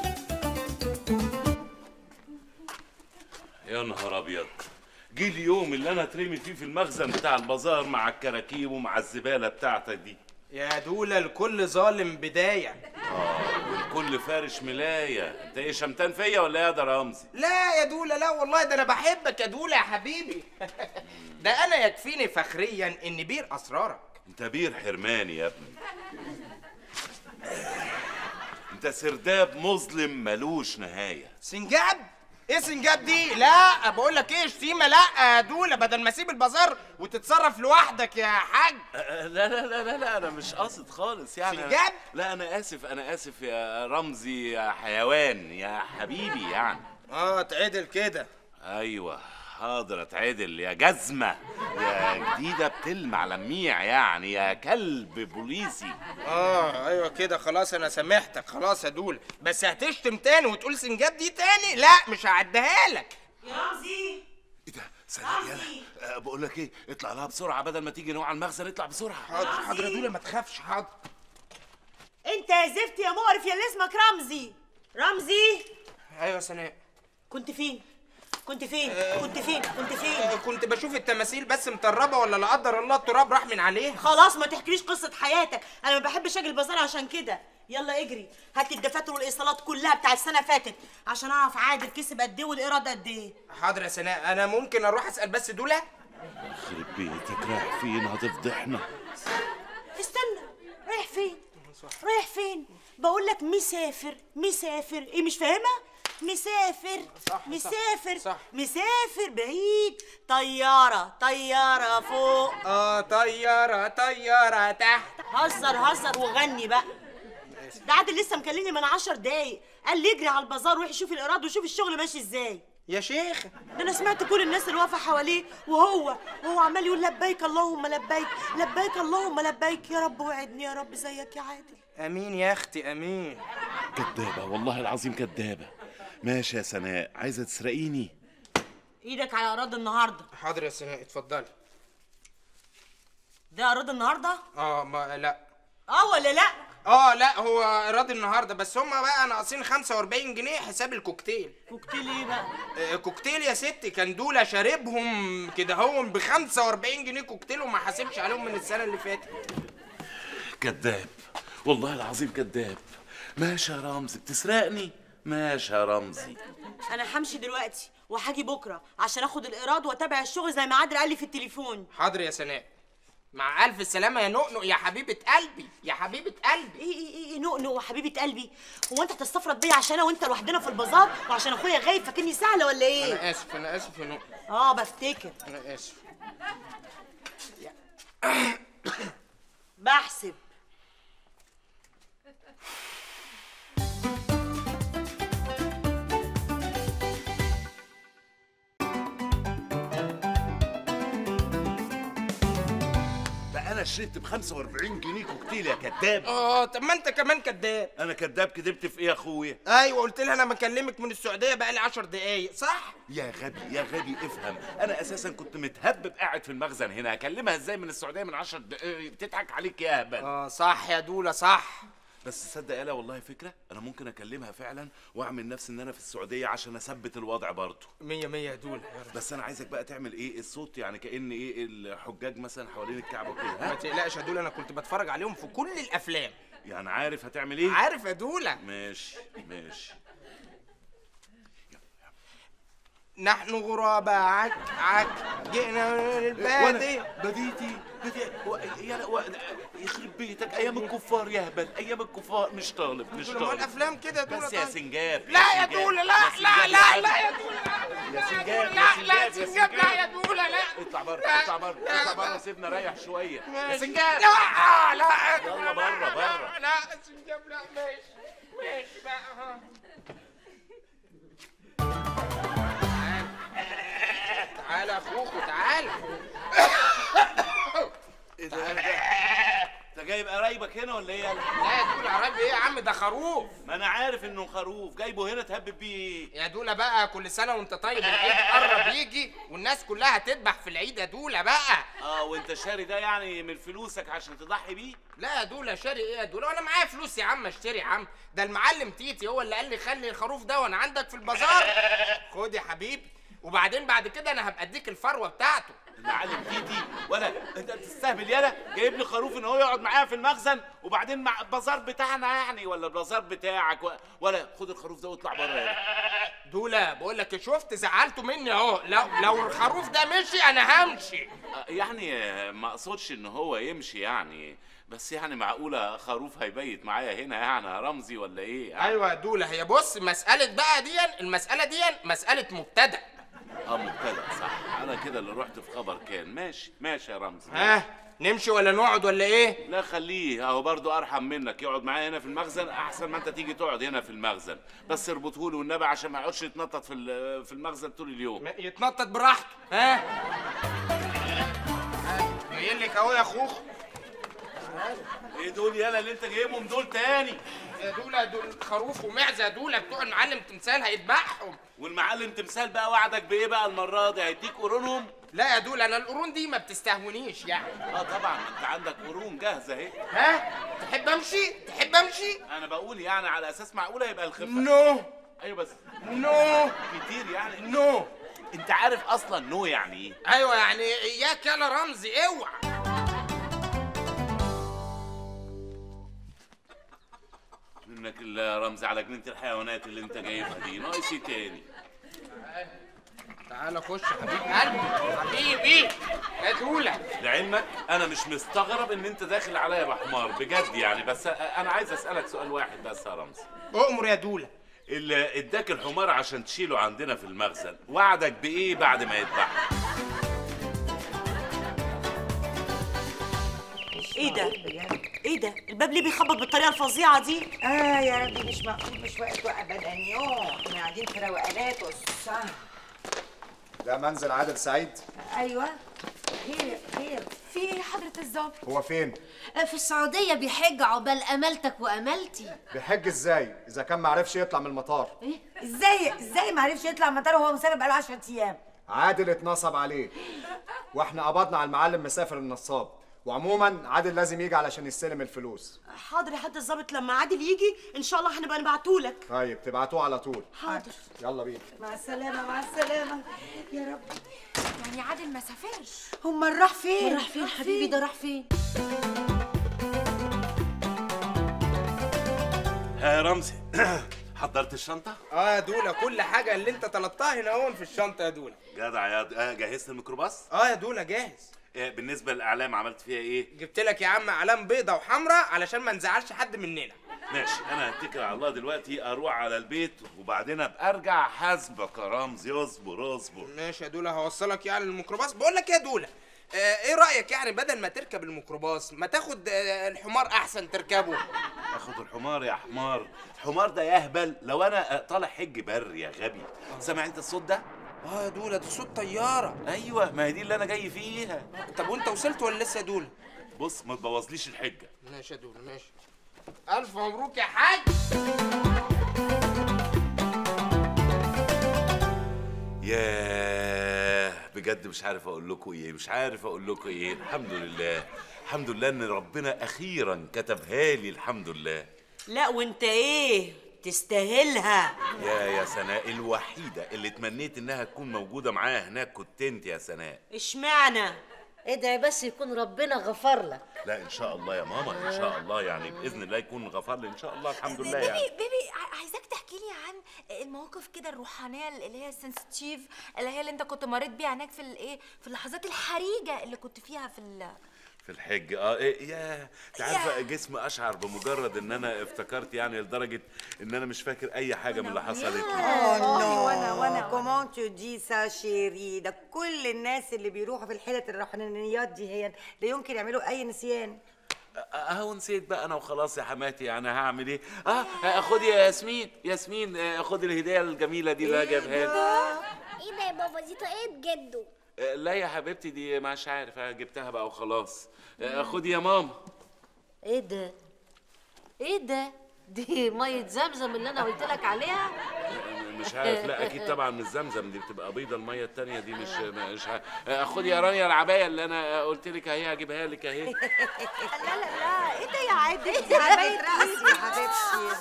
يا نهار ابيض جه اليوم اللي انا اترمي فيه في المخزن بتاع البازار مع الكراكيب ومع الزباله بتاعتك دي يا دولا الكل ظالم بداية اه والكل فارش ملايه انت ايه شمتان فيا ولا ايه يا ده رمزي لا يا دولا لا والله ده انا بحبك يا دولا يا حبيبي ده انا يكفيني فخريا اني بير اسرارك انت بير حرماني يا ابني انت سرداب مظلم ملوش نهايه سنجاب ايه سنجاب دي لا بقول لك ايه شتيمه لا يا دولا بدل ما اسيب البازار وتتصرف لوحدك يا حاج لا لا لا لا لا انا مش قاصد خالص يعني سنجاب؟ لا انا اسف انا اسف يا رمزي يا حيوان يا حبيبي يعني اه اتعدل كده ايوه حاضر اتعدل يا جزمه يا جديده بتلمع لميع يعني يا كلب بوليسي اه ايوه كده خلاص انا سامحتك خلاص يا دولا بس هتشتم تاني وتقول سنجاب دي تاني لا مش هعديها لك يا رمزي سلام يلا أه بقول لك ايه اطلع لها بسرعه بدل ما تيجي نوع على المخزن اطلع بسرعه حاضر حاضر يا دولا ما تخافش حاضر انت يا زفت يا مقرف يا اللي اسمك رمزي رمزي ايوه سناء كنت فين كنت فين كنت فين كنت فين آه، كنت بشوف التماثيل بس مطربه ولا لا قدر الله التراب راح من عليها خلاص ما تحكيليش قصه حياتك انا ما بحبش اجي البازار عشان كده يلا اجري هات لي الدفاتر والايصالات كلها بتاع السنه فاتت عشان اعرف عادل كسب قد ايه والايراد قد ايه حاضر يا سناء انا ممكن اروح اسال بس دولا يخرب بيتك رايح فين هتفضحنا استنى رايح فين رايح فين بقول لك مسافر مسافر ايه مش فاهمه مسافر صح، مسافر صح. مسافر بعيد طياره طياره فوق اه طياره طياره تحت هزر هزر وغني بقى ده عادل لسه مكلمني من عشر دقايق قال لي اجري على البازار روح شوف الايراد وشوف الشغل ماشي ازاي يا شيخ ده انا سمعت كل الناس اللي واقفه حواليه وهو وهو عمال يقول لبيك اللهم لبيك لبيك اللهم لبيك يا رب وعدني يا رب زيك يا عادل امين يا اختي امين كدابه والله العظيم كدابه ماشي يا سناء عايزه تسرقيني ايدك على ايراد النهارده حاضر يا سناء اتفضلي ده ايراد النهارده اه ما لا اه ولا لا اه لا هو ايراد النهارده بس هما بقى ناقصين 45 جنيه حساب الكوكتيل كوكتيل ايه بقى آه، كوكتيل يا ستي كان دولا شاربهم كده هو ب 45 جنيه كوكتيل وما حاسبش عليهم من السنه اللي فاتت كذاب والله العظيم كذاب ماشي يا رمزي بتسرقني ماشي يا رمزي انا همشي دلوقتي وهاجي بكره عشان اخد الايراد واتابع الشغل زي ما عادل قال لي في التليفون حاضر يا سناء مع الف سلامه يا نؤنؤ يا حبيبه قلبي يا حبيبه قلبي ايه ايه ايه نؤنؤ وحبيبه قلبي هو انت هتستفرد بيا عشان انا وانت لوحدنا في البازار وعشان اخويا غايب فاكرني سهله ولا ايه انا اسف انا اسف يا نؤنؤ اه بفتكر انا اسف بحسب ده انا شربت ب 45 جنيه كوكتيل يا كذاب اه طب ما انت كمان كداب انا كذاب كدبت في ايه يا اخويا ايوه قلت لها انا بكلمك من السعوديه بقى لي 10 دقايق صح يا غبي يا غبي افهم انا اساسا كنت متهبب قاعد في المخزن هنا اكلمها ازاي من السعوديه من 10 دقايق بتضحك عليك يا هبل اه صح يا دولا صح بس تصدق يالا والله فكره انا ممكن اكلمها فعلا واعمل نفسي ان انا في السعوديه عشان اثبت الوضع برضه مية مية يا دولا يا رب. بس انا عايزك بقى تعمل ايه الصوت يعني كان ايه الحجاج مثلا حوالين الكعبه ما كده ها؟ تقلقش يا دولا انا كنت بتفرج عليهم في كل الافلام يعني عارف هتعمل ايه عارف يا دوله ماشي ماشي نحن غرباء عك عك جئنا من البادية بديتي بدي و- يا و- يخرب بيتك ايام الكفار يا هبل ايام الكفار مش طالب مش دول ما طالب الافلام كده يا دوله بس يا طيب. سنجاب لا يا سنجاب، دوله لا يا لا سنجاب لا يا لا حبيبي. يا دوله يا سنجاب لا يا لا سنجاب يا سنجاب لا يا سنجاب دوله لا اطلع بره لا. اطلع بره لا. اطلع بره سيبنا ريح شويه يا ماشي. سنجاب لا آه، لا يلا بره بره لا سنجاب لا ماشي ماشي بقى ها. تعال يا اخوكو تعال ايه ده ده انت جايب قرايبك هنا ولا ايه يلا؟ لا يا دوله عربي ايه يا عم ده خروف ما انا عارف انه خروف جايبه هنا تهبب بيه ايه يا دوله بقى كل سنه وانت طيب العيد قرب يجي والناس كلها تذبح في العيد يا دوله بقى اه وانت شاري ده يعني من فلوسك عشان تضحي بيه لا يا دوله شاري ايه يا دوله وانا معايا فلوس يا عم اشتري يا عم ده المعلم تيتي هو اللي قال لي خلي الخروف ده وانا عندك في البازار خد يا حبيبي وبعدين بعد كده انا هبقى اديك الفروه بتاعته المعلم تيتي ولا انت بتستهبل يالا جايب لي خروف ان هو يقعد معايا في المخزن وبعدين مع البازار بتاعنا يعني ولا البازار بتاعك و... ولا خد الخروف ده واطلع بره يلا دوله بقول لك شفت زعلته مني اهو لو لو الخروف ده مشي انا همشي آه، يعني آه، ما اقصدش ان هو يمشي يعني بس يعني معقوله خروف هيبيت معايا هنا يعني يا رمزي ولا ايه يعني؟ ايوه يا دوله هي بص مساله بقى دي المساله دي مساله مبتدأ اه مبتدأ صح انا كده اللي رحت في خبر كان ماشي ماشي يا رمزي ها نمشي ولا نقعد ولا ايه لا خليه اهو برضه ارحم منك يقعد معايا هنا في المخزن احسن ما انت تيجي تقعد هنا في المخزن بس اربطه له والنبي عشان ما يقعدش يتنطط في ال- في المخزن طول اليوم يتنطط براحته ها جايين لك اهو يا اخوخ ايه دول يالا اللي انت جايبهم دول تاني يا دوله دول خروف ومعزه يا دوله بتوع المعلم تمثال هيذبحهم والمعلم تمثال بقى وعدك بايه بقى المره دي هيديك قرونهم لا يا دوله انا القرون دي ما بتستهونيش يعني اه طبعا انت عندك قرون جاهزه اهي ها تحب امشي تحب امشي انا بقول يعني على اساس معقوله يبقى الخفه نو ايوه بس نو كتير يعني نو انت عارف اصلا نو يعني ايه ايوه يعني اياك يالا رمزي اوعى منك الرمز على جنينه الحيوانات اللي انت جايبها دي ناقص إيه تاني تعالى خش يا حبيب قلبي حبيبي يا دوله لعلمك انا مش مستغرب ان انت داخل عليا بحمار بجد يعني بس انا عايز اسالك سؤال واحد بس يا رمزي اؤمر يا دوله اللي اداك الحمار عشان تشيله عندنا في المخزن وعدك بايه بعد ما يذبحك ايه ده ايه ده الباب ليه بيخبط بالطريقه الفظيعه دي اه يا ربي مش معقول مش وقته ابدا يوم احنا قاعدين في روقانات والصح ده منزل عادل سعيد ايوه خير خير في ايه حضره الظابط هو فين في السعودية بيحج عقبال أملتك وأملتي بيحج ازاي اذا كان معرفش يطلع من المطار ازاي ازاي ما عرفش يطلع من المطار وهو مسافر بقاله 10 ايام عادل اتنصب عليه واحنا قبضنا على المعلم مسافر النصاب وعموما عادل لازم يجي علشان يستلم الفلوس حاضر يا حد الظابط لما عادل يجي ان شاء الله هنبقى نبعتهولك طيب تبعتوه على طول حاضر يلا بينا مع السلامه مع السلامه يا رب يعني عادل ما سافرش امال راح فين راح فين حبيبي ده راح فين ها يا رمزي حضرت الشنطه اه يا دوله كل حاجه اللي انت طلبتها هنا هون في الشنطه يا دوله جدع يا آه جهزت الميكروباص اه يا دوله جاهز آه بالنسبه للاعلام عملت فيها ايه جبت لك يا عم اعلام بيضه وحمراء علشان ما نزعلش حد مننا ماشي انا هتكل على الله دلوقتي اروح على البيت وبعدين ابقى ارجع حاسبك يا رمزي اصبر اصبر ماشي يا دوله هوصلك يعني الميكروباص بقول لك يا دوله آه ايه رايك يعني بدل ما تركب الميكروباص ما تاخد آه الحمار احسن تركبه اخد الحمار يا حمار الحمار ده يهبل لو انا آه، طالع حج بر يا غبي سامع انت الصوت ده اه يا دوله ده صوت طياره ايوه ما هي دي اللي انا جاي فيها طب وانت وصلت ولا لسه يا دوله بص ما تبوظليش الحجه ماشي يا دوله ماشي الف مبروك يا حاج ياه بجد مش عارف اقول لكم ايه مش عارف اقول لكم ايه الحمد لله الحمد لله ان ربنا اخيرا كتبها لي الحمد لله لا وانت ايه تستاهلها يا يا سناء الوحيده اللي تمنيت انها تكون موجوده معايا هناك كنت انت يا سناء اشمعنى ادعي بس يكون ربنا غفر لك لا ان شاء الله يا ماما ان شاء الله يعني باذن الله يكون غفر لي ان شاء الله الحمد لله بيبي يعني بيبي ع- عايزاك تحكي لي عن المواقف كده الروحانيه اللي هي السنسيتيف اللي هي اللي انت كنت مريت بيها هناك في الايه في اللحظات الحرجه اللي كنت فيها في ال في الحج اه إيه يا انت عارفه جسمي اشعر بمجرد ان انا افتكرت يعني لدرجه ان انا مش فاكر اي حاجه من اللي حصلت لي اوه وأنا- وأنا- نو كومون تو دي سا شيري ده كل الناس اللي بيروحوا في الحتت الروحانيات دي هي لا يمكن يعملوا اي نسيان اهو نسيت بقى انا وخلاص يا حماتي يعني هعمل ايه اه خدي يا ياسمين ياسمين آه، خدي الهديه الجميله دي اللي أنا جايبها لك ايه ده يا بابا دي طاقية جده آه، لا يا حبيبتي دي مش عارف آه، جبتها بقى وخلاص آه، خدي يا ماما ايه ده ايه ده دي ميه زمزم اللي انا قلت لك عليها مش عارف لا اكيد طبعا مش زمزم دي بتبقى بيضه الميه التانية دي مش مش عارف آه، خدي يا رانيا العبايه اللي انا قلت لك اهي هجيبها لك اهي لا لا لا ايه ده يا عادل دي عباية رأس يا حبيبتي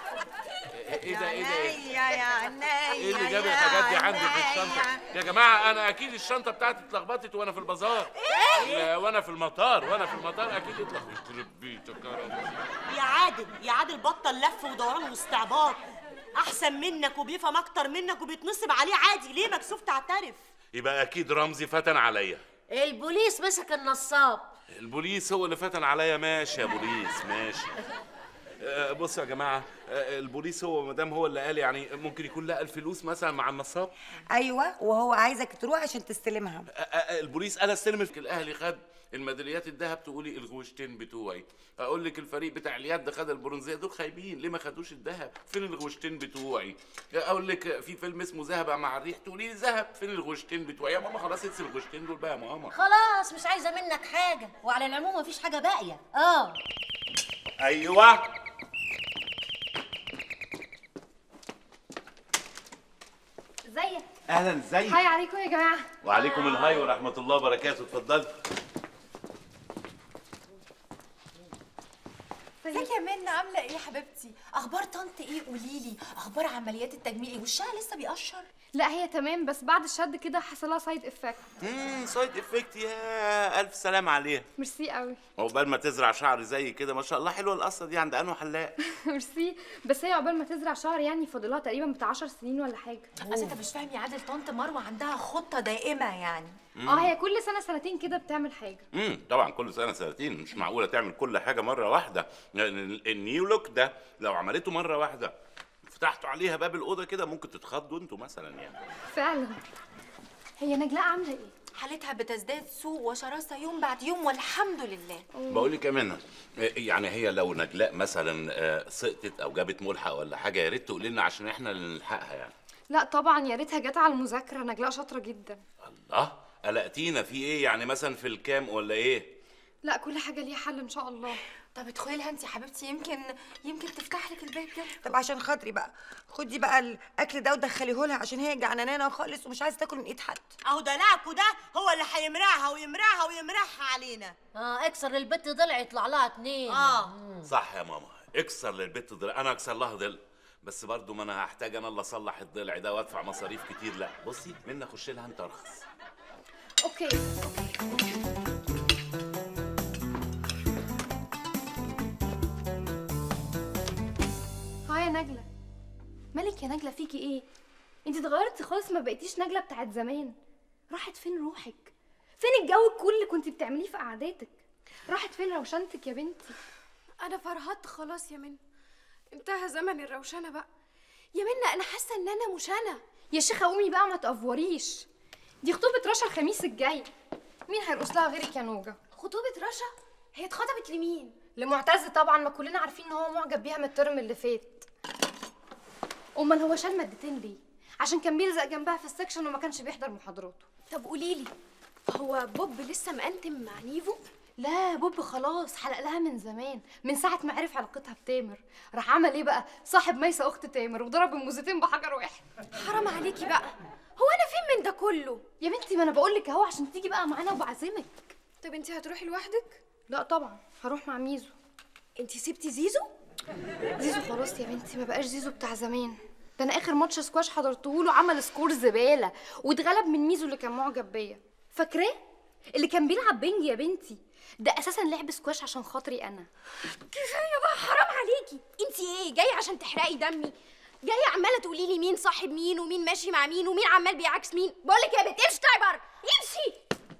ايه ده ايه ده ايه يا يا عينيا ايه اللي جاب الحاجات دي عندي في الشنطه يا جماعه انا اكيد الشنطه بتاعتي اتلخبطت وانا في البازار ايه وانا في المطار وانا في المطار اكيد اتلخبطت يخرب بيتك يا رب يا عادل يا عادل بطل لف ودوران واستعباط احسن منك وبيفهم اكتر منك وبيتنصب عليه عادي ليه مكسوف تعترف يبقى اكيد رمزي فتن عليا البوليس مسك النصاب البوليس هو اللي فتن عليا ماشي يا بوليس ماشي آه، بصوا يا جماعه آه، البوليس هو ما دام هو اللي قال يعني ممكن يكون لقى الفلوس مثلا مع النصاب ايوه وهو عايزك تروح عشان تستلمها آه، آه، البوليس قال استلم الاهلي خد الميداليات الذهب تقولي الغوشتين بتوعي اقول لك الفريق بتاع اليد خد البرونزيه دول خايبين ليه ما خدوش الذهب فين الغوشتين بتوعي اقول لك في فيلم اسمه ذهب مع الريح تقولي لي ذهب فين الغوشتين بتوعي يا ماما خلاص انسي الغوشتين دول بقى يا ماما خلاص مش عايزه منك حاجه وعلى العموم مفيش حاجه باقيه اه ايوه ازيك اهلا ازيك هاي عليكم يا جماعه وعليكم الهاي ورحمه الله وبركاته اتفضلي ازيك يا منى عامله ايه يا حبيبتي اخبار طنط ايه قولي لي اخبار عمليات التجميل ايه وشها لسه بيقشر لا هي تمام بس بعد الشد كده حصل لها سايد افكت امم سايد افكت يا الف سلام عليها ميرسي قوي عقبال ما تزرع شعر زي كده ما شاء الله حلوه القصه دي عند انه حلاق ميرسي بس هي عقبال ما تزرع شعر يعني فاضلها تقريبا بتاع 10 سنين ولا حاجه اصل انت مش فاهم يا عادل طنط مروه عندها خطه دائمه يعني اه هي كل سنه سنتين كده بتعمل حاجه امم طبعا كل سنه سنتين مش معقوله تعمل كل حاجه مره واحده يعني ال- النيو لوك ده لو عملته مره واحده فتحتوا عليها باب الاوضه كده ممكن تتخضوا انتوا مثلا يعني فعلا هي نجلاء عامله ايه حالتها بتزداد سوء وشراسه يوم بعد يوم والحمد لله بقول لك يا منى يعني هي لو نجلاء مثلا آه، سقطت او جابت ملحق ولا حاجه يا ريت تقولي لنا عشان احنا اللي نلحقها يعني لا طبعا يا ريتها جت على المذاكره نجلاء شاطره جدا الله قلقتينا في ايه يعني مثلا في الكام ولا ايه لا كل حاجه ليها حل ان شاء الله طب ادخلي لها انت يا حبيبتي يمكن يمكن تفتح لك الباب يلا طب عشان خاطري بقى خدي بقى الاكل ده ودخليه لها عشان هي جعانانه خالص ومش عايزه تاكل من ايد حد اهو دلعكوا ده هو اللي هيمرعها ويمرعها ويمرعها علينا اه اكسر البت ضلع يطلع لها اتنين اه صح يا ماما اكسر للبت ضلع انا اكسر لها ضلع بس برضو ما انا هحتاج انا اللي اصلح الضلع ده وادفع مصاريف كتير لا بصي منى خش لها انت ارخص اوكي هاي يا نجلة مالك يا نجلة فيكي ايه انت اتغيرتي خالص ما بقيتيش نجلة بتاعت زمان راحت فين روحك فين الجو الكل اللي كنت بتعمليه في قعداتك راحت فين روشنتك يا بنتي انا فرهدت خلاص يا منى انتهى زمن الروشنه بقى يا منى انا حاسه ان انا مش انا يا شيخة قومي بقى ما تقفوريش دي خطوبة رشا الخميس الجاي مين هيرقص لها غيرك يا نوجة خطوبه رشا هي اتخطبت لمين لمعتز طبعا ما كلنا عارفين ان هو معجب بيها من الترم اللي فات امال هو شال مادتين ليه عشان كان بيلزق جنبها في السكشن وما كانش بيحضر محاضراته طب قولي لي هو بوب لسه مقنتم مع نيفو لا بوب خلاص حلق لها من زمان من ساعة ما عرف علاقتها بتامر راح عمل ايه بقى صاحب ميسة اخت تامر وضرب الموزتين بحجر واحد حرام عليكي بقى هو انا فين من ده كله يا بنتي ما انا بقول لك اهو عشان تيجي بقى معانا وبعزمك طب انت هتروحي لوحدك لا طبعا هروح مع ميزو انت سبتي زيزو زيزو خلاص يا بنتي ما بقاش زيزو بتاع زمان ده انا اخر ماتش سكواش حضرته له عمل سكور زباله واتغلب من ميزو اللي كان معجب بيا فاكراه اللي كان بيلعب بينج يا بنتي ده اساسا لعب سكواش عشان خاطري انا كفايه بقى حرام عليكي انت ايه جايه عشان تحرقي دمي جايه عماله تقولي لي مين صاحب مين ومين ماشي مع مين ومين عمال بيعكس مين بقول لك يا بنت امشي طيب بره امشي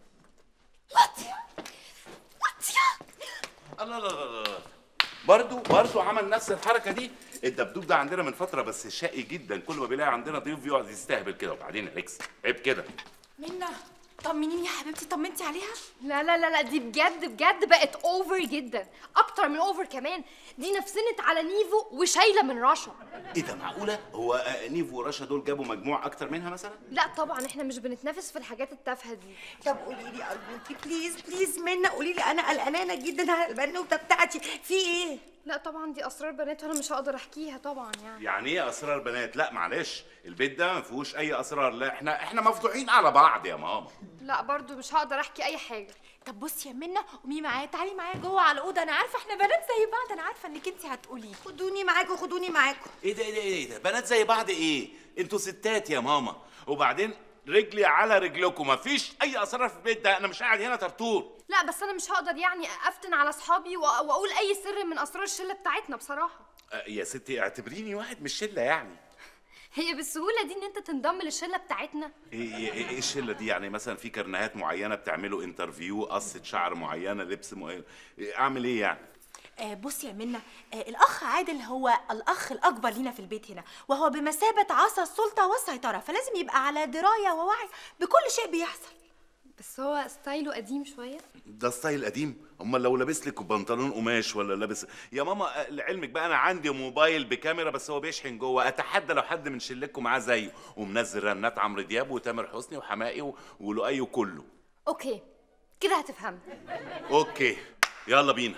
الله لا لا لا برضو برضو عمل نفس الحركه دي الدبدوب ده عندنا من فتره بس شقي جدا كل ما بيلاقي عندنا ضيوف يقعد يستهبل كده وبعدين يا ريكس عيب كده منى طمنيني يا حبيبتي طمنتي عليها لا لا لا لا دي بجد بجد بقت اوفر جدا اكتر من اوفر كمان دي نفسنت على نيفو وشايله من رشا ايه ده معقوله هو آه، نيفو ورشا دول جابوا مجموع اكتر منها مثلا لا طبعا احنا مش بنتنافس في الحاجات التافهه دي طب قولي لي ارجوكي بليز بليز منى قولي لي انا قلقانه جدا على البنوته بتاعتي في ايه لا طبعا دي اسرار بنات وانا مش هقدر احكيها طبعا يعني يعني ايه اسرار بنات لا معلش البيت ده ما فيهوش اي اسرار لا احنا احنا مفضوحين على بعض يا ماما لا برضو مش هقدر احكي اي حاجه طب بصي يا منى قومي معايا تعالي معايا جوه على الاوضه انا عارفه احنا بنات زي بعض انا عارفه انك انت هتقولي خدوني معاكم خدوني معاكم ايه ده ايه ده ايه ده بنات زي بعض ايه انتوا ستات يا ماما وبعدين رجلي على رجلكم مفيش اي اسرار في البيت ده انا مش قاعد هنا طرطور لا بس انا مش هقدر يعني افتن على اصحابي وأ- واقول اي سر من اسرار الشله بتاعتنا بصراحه آه، يا ستي اعتبريني واحد من الشله يعني هي بالسهوله دي ان انت تنضم للشله بتاعتنا ايه ايه ايه إيه الشله دي يعني مثلا في كرنيهات معينه بتعملوا انترفيو قصه شعر معينه لبس معين إيه، اعمل ايه يعني آه بصي يا منى آه الاخ عادل هو الاخ الاكبر لينا في البيت هنا وهو بمثابه عصا السلطه والسيطره فلازم يبقى على درايه ووعي بكل شيء بيحصل بس هو ستايله قديم شويه ده ستايل قديم امال لو لابس لك بنطلون قماش ولا لابس يا ماما آه، لعلمك بقى انا عندي موبايل بكاميرا بس هو بيشحن جوه اتحدى لو حد من شلتكم معاه زيه ومنزل رنات عمرو دياب وتامر حسني وحماقي و- ولؤي وكله اوكي كده هتفهم اوكي يلا بينا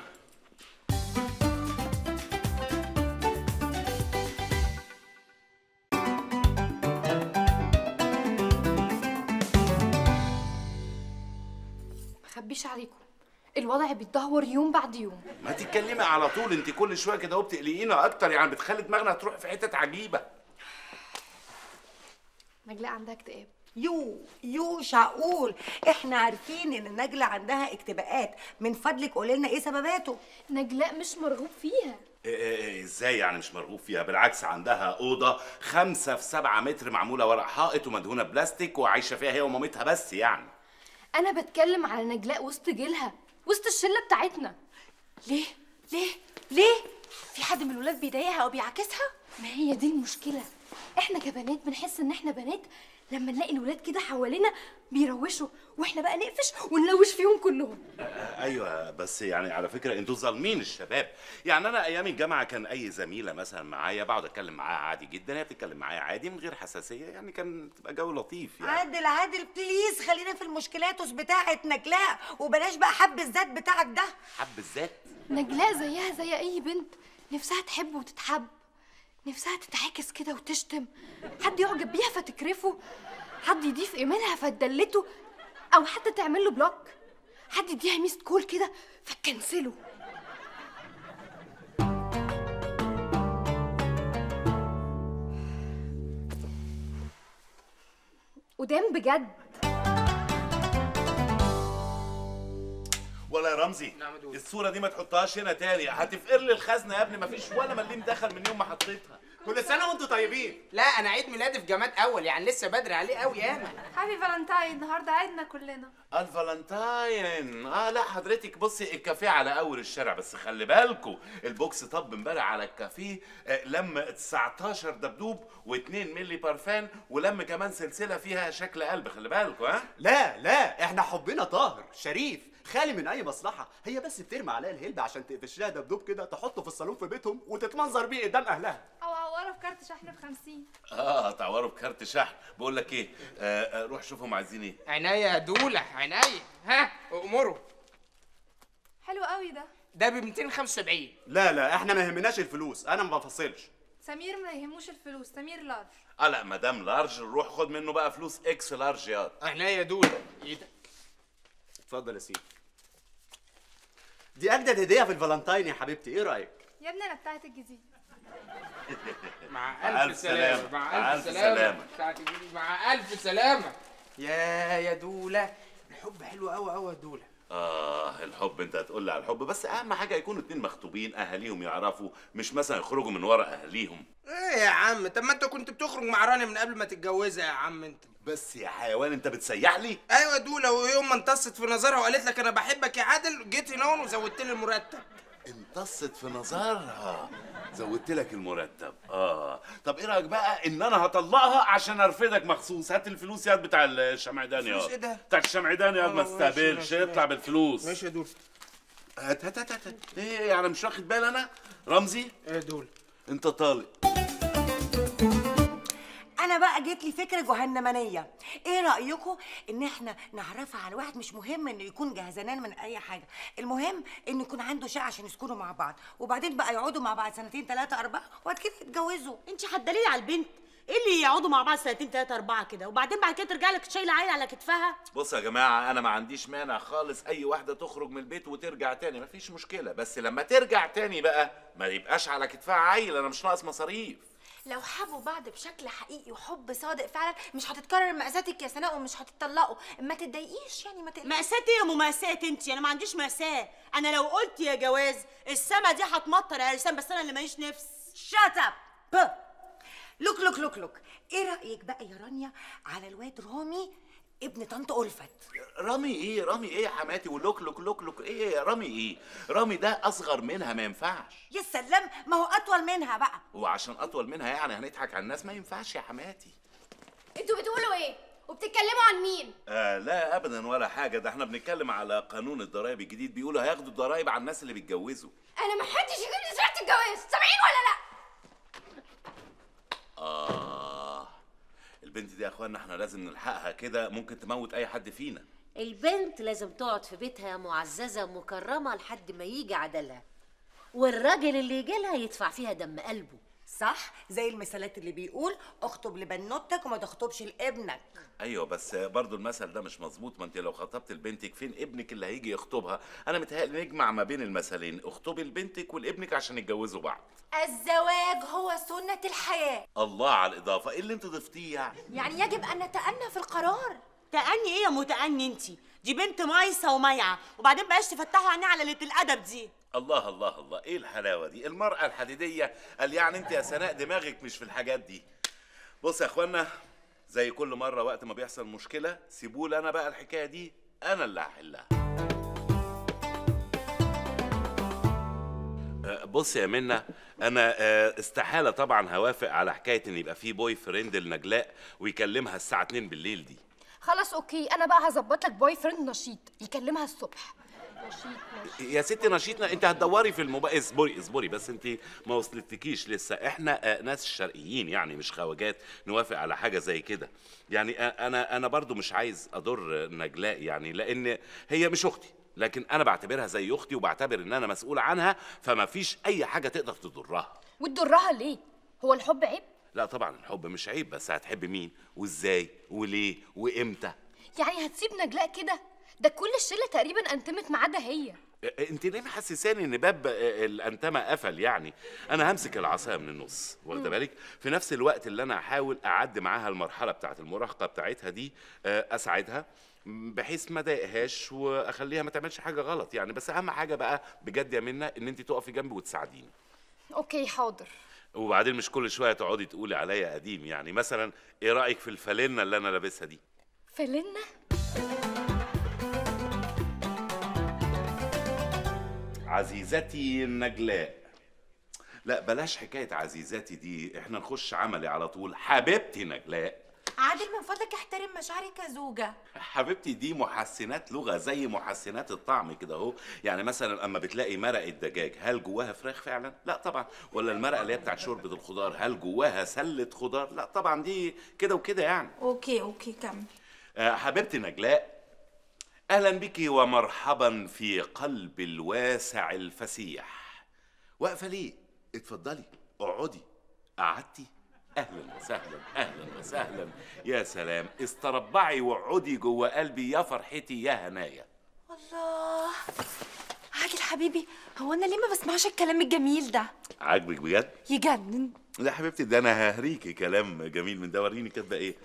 مخبيش عليكم الوضع بيتدهور يوم بعد يوم ما تتكلمي على طول انت كل شويه كده وبتقلقينا اكتر يعني بتخلي دماغنا تروح في حتت عجيبه نجلاء عندها اكتئاب يو يو مش هقول احنا عارفين ان نجلة عندها اكتئابات من فضلك قولي لنا ايه سبباته نجلاء مش مرغوب فيها إيه- إيه- ازاي يعني مش مرغوب فيها بالعكس عندها اوضه خمسة في سبعة متر معموله ورق حائط ومدهونه بلاستيك وعايشه فيها هي ومامتها بس يعني انا بتكلم على نجلاء وسط جيلها وسط الشله بتاعتنا ليه ليه ليه في حد من الولاد بيضايقها او بيعاكسها ما هي دي المشكله احنا كبنات بنحس ان احنا بنات لما نلاقي الولاد كده حوالينا بيروشوا واحنا بقى نقفش ونلوش فيهم كلهم ايوه بس يعني على فكره انتوا ظالمين الشباب يعني انا ايام الجامعه كان اي زميله مثلا معايا بقعد اتكلم معاها عادي جدا هي بتتكلم معايا عادي من غير حساسيه يعني كان تبقى جو لطيف يعني عادل عادل بليز خلينا في المشكلاتوس بتاعه نجلاء وبلاش بقى حب الذات بتاعك ده حب الذات نجلاء زيها زي اي بنت نفسها تحب وتتحب نفسها تتعاكس كده وتشتم حد يعجب بيها فتكرفه حد يضيف ايمانها فتدلته او حتى تعمل له بلوك حد يديها ميست كول كده فتكنسله قدام بجد ولا يا رمزي الصوره دي ما تحطهاش هنا تاني هتفقر لي الخزنه يا ابني ما فيش ولا مليم دخل من يوم ما حطيتها كل سنه وانتم طيبين لا انا عيد ميلادي في جماد اول يعني لسه بدري عليه قوي ياما هابي فالنتاين النهارده عيدنا كلنا الفالنتاين اه لا حضرتك بصي الكافيه على اول الشارع بس خلي بالكوا البوكس طب امبارح على الكافيه آه، لم 19 دبدوب و2 ملي بارفان ولم كمان سلسله فيها شكل قلب خلي بالكوا ها لا لا احنا حبنا طاهر شريف خالي من اي مصلحه هي بس بترمي عليها الهلب عشان تقفش لها دبدوب كده تحطه في الصالون في بيتهم وتتمنظر بيه قدام اهلها او عواره في كارت شحن ب 50 اه تعوروا بكارت شحن بقول لك ايه آه آه روح شوفهم عايزين ايه عناية يا دولة عناية ها امروا حلو قوي ده ده ب 275 لا لا احنا ما يهمناش الفلوس انا ما بفصلش سمير ما يهموش الفلوس سمير لارج اه لا مدام لارج روح خد منه بقى فلوس اكس لارج يا عناية يا دولة ايدك اتفضل يا سيدي دي اجدد هديه في الفالنتاين يا حبيبتي ايه رايك يا ابني انا بتاعت الجديد مع مع الف ألف سلامة سلامة. مع مع الف ألف سلامة سلامة. بتاعت الجديد. مع الف سلامة يا يا دولة الحب حلو قوي قوي يا دوله اه الحب انت هتقول لي على الحب بس اهم حاجه يكونوا اتنين مخطوبين اهاليهم يعرفوا مش مثلا يخرجوا من ورا اهاليهم ايه يا عم طب ما انت كنت بتخرج مع رانيا من قبل ما تتجوزها يا عم انت بس يا حيوان انت بتسيح لي ايوه يا دوله ويوم ما انتصت في نظرها وقالت لك انا بحبك يا عادل جيت هنا وزودت لي المرتب امتصت في نظرها زودت لك المرتب اه طب ايه رايك بقى ان انا هطلقها عشان ارفدك مخصوص هات الفلوس يا بتاع الشمعدان يا فلوس ايه ده؟ بتاع الشمعدان يا آه، ما ماشي، تستهبلش ماشي، اطلع ماشي. بالفلوس ماشي يا دوله هات هات هات هات هات. ايه يعني مش واخد بالي انا رمزي ايه دول انت طالق انا بقى جت لي فكره جهنمانيه ايه رايكم ان احنا نعرفها على واحد مش مهم انه يكون جهزانان من اي حاجه المهم انه يكون عنده شقه عشان يسكنوا مع بعض وبعدين بقى يقعدوا مع بعض سنتين ثلاثه اربعه وبعد كده يتجوزوا انت حدليلي على البنت ايه اللي يقعدوا مع بعض سنتين ثلاثه اربعه كده وبعدين بعد كده ترجع لك شايله عيل على كتفها بص يا جماعة أنا ما عنديش مانع خالص أي واحدة تخرج من البيت وترجع تاني مفيش مشكلة بس لما ترجع تاني بقى ما يبقاش على كتفها عيل أنا مش ناقص مصاريف لو حبوا بعض بشكل حقيقي وحب صادق فعلا مش هتتكرر مأساتك يا سناء ومش هتتطلقوا ما تتضايقيش يعني ما تقلقيش مأساة ايه يا ام مأساة انت انا ما عنديش مأساة انا لو قلت يا جواز السما دي هتمطر يا لسان بس انا اللي ماليش نفس شات اب لوك لوك لوك لوك ايه رايك بقى يا رانيا على الواد رامي ابن طنط ألفت رامي إيه رامي إيه يا حماتي ولوك لوك لوك لوك إيه رامي إيه رامي ده أصغر منها ما ينفعش يا سلام ما هو اطول منها بقى وعشان أطول منها يعني هنضحك على الناس ما ينفعش يا حماتي انتوا بتقولوا ايه وبتتكلموا عن مين آه لا ابدا ولا حاجه ده احنا بنتكلم على قانون الضرايب الجديد بيقولوا هياخدوا الضرايب على الناس اللي بيتجوزوا انا ما حدش يجيب لي سيره الجواز سامعين ولا لا اه البنت دي يا اخوانا احنا لازم نلحقها كده ممكن تموت اي حد فينا البنت لازم تقعد في بيتها معززة مكرمة لحد ما يجي عدلها والراجل اللي يجي لها يدفع فيها دم قلبه صح زي المثالات اللي بيقول اخطب لبنوتك وما تخطبش لابنك ايوه بس برضو المثل ده مش مظبوط ما انت لو خطبت لبنتك فين ابنك اللي هيجي يخطبها انا متهيألي نجمع ما بين المثلين اخطبي لبنتك ولابنك عشان يتجوزوا بعض الزواج هو سنة الحياة الله على الاضافه ايه اللي انت ضفتيه يعني يعني يجب أن نتأنى في القرار تأني ايه يا متأني انت دي بنت مايسة ومايعة وبعدين بقاش تفتحوا عينيها على قلة الأدب دي الله الله الله ايه الحلاوه دي المراه الحديديه قال يعني انت يا سناء دماغك مش في الحاجات دي بص يا اخوانا زي كل مره وقت ما بيحصل مشكله سيبوا لي انا بقى الحكايه دي انا اللي هحلها آه، بص يا منى انا آه، استحاله طبعا هوافق على حكايه ان يبقى في بوي فريند لنجلاء ويكلمها الساعه 2 بالليل دي خلاص اوكي انا بقى هظبط لك بوي فريند نشيط يكلمها الصبح نشيط نشيط يا ستي نشيطنا انت هتدوري في الموبايل اصبري اصبري بس انت ما وصلتكيش لسه احنا آه، ناس شرقيين يعني مش خواجات نوافق على حاجه زي كده يعني آه، انا انا برضو مش عايز اضر نجلاء يعني لان هي مش اختي لكن انا بعتبرها زي اختي وبعتبر ان انا مسؤول عنها فما فيش اي حاجه تقدر تضرها وتضرها ليه هو الحب عيب لا طبعا الحب مش عيب بس هتحب مين وازاي وليه وامتى يعني هتسيب نجلاء كده ده كل الشله تقريبا انتمت ما عدا هي انت ليه محسساني ان باب الانتمه قفل يعني انا همسك العصايه من النص واخده بالك في نفس الوقت اللي انا هحاول اعدي معاها المرحله بتاعه المراهقه بتاعتها دي آه، اساعدها بحيث ما اضايقهاش واخليها ما تعملش حاجه غلط يعني بس اهم حاجه بقى بجد يا منى ان انت تقفي جنبي وتساعديني اوكي حاضر وبعدين مش كل شويه تقعدي تقولي عليا قديم يعني مثلا ايه رايك في الفالنه اللي انا لابسها دي فلنا عزيزتي نجلاء لا بلاش حكايه عزيزتي دي احنا نخش عملي على طول حبيبتي نجلاء عادل من فضلك احترم مشاعري كزوجة حبيبتي دي محسنات لغه زي محسنات الطعم كده اهو يعني مثلا اما بتلاقي مرقه دجاج هل جواها فراخ فعلا لا طبعا ولا المرقه اللي هي بتاعت شوربه الخضار هل جواها سله خضار لا طبعا دي كده وكده يعني اوكي اوكي كمل آه، حبيبتي نجلاء اهلا بك ومرحبا في قلب الواسع الفسيح واقفه ليه اتفضلي اقعدي قعدتي اهلا وسهلا اهلا وسهلا يا سلام استربعي واقعدي جوه قلبي يا فرحتي يا هنايا الله عادل حبيبي هو انا ليه ما بسمعش الكلام الجميل ده عاجبك بجد يجنن لا حبيبتي ده انا ههريكي كلام جميل من ده وريني كاتبه ايه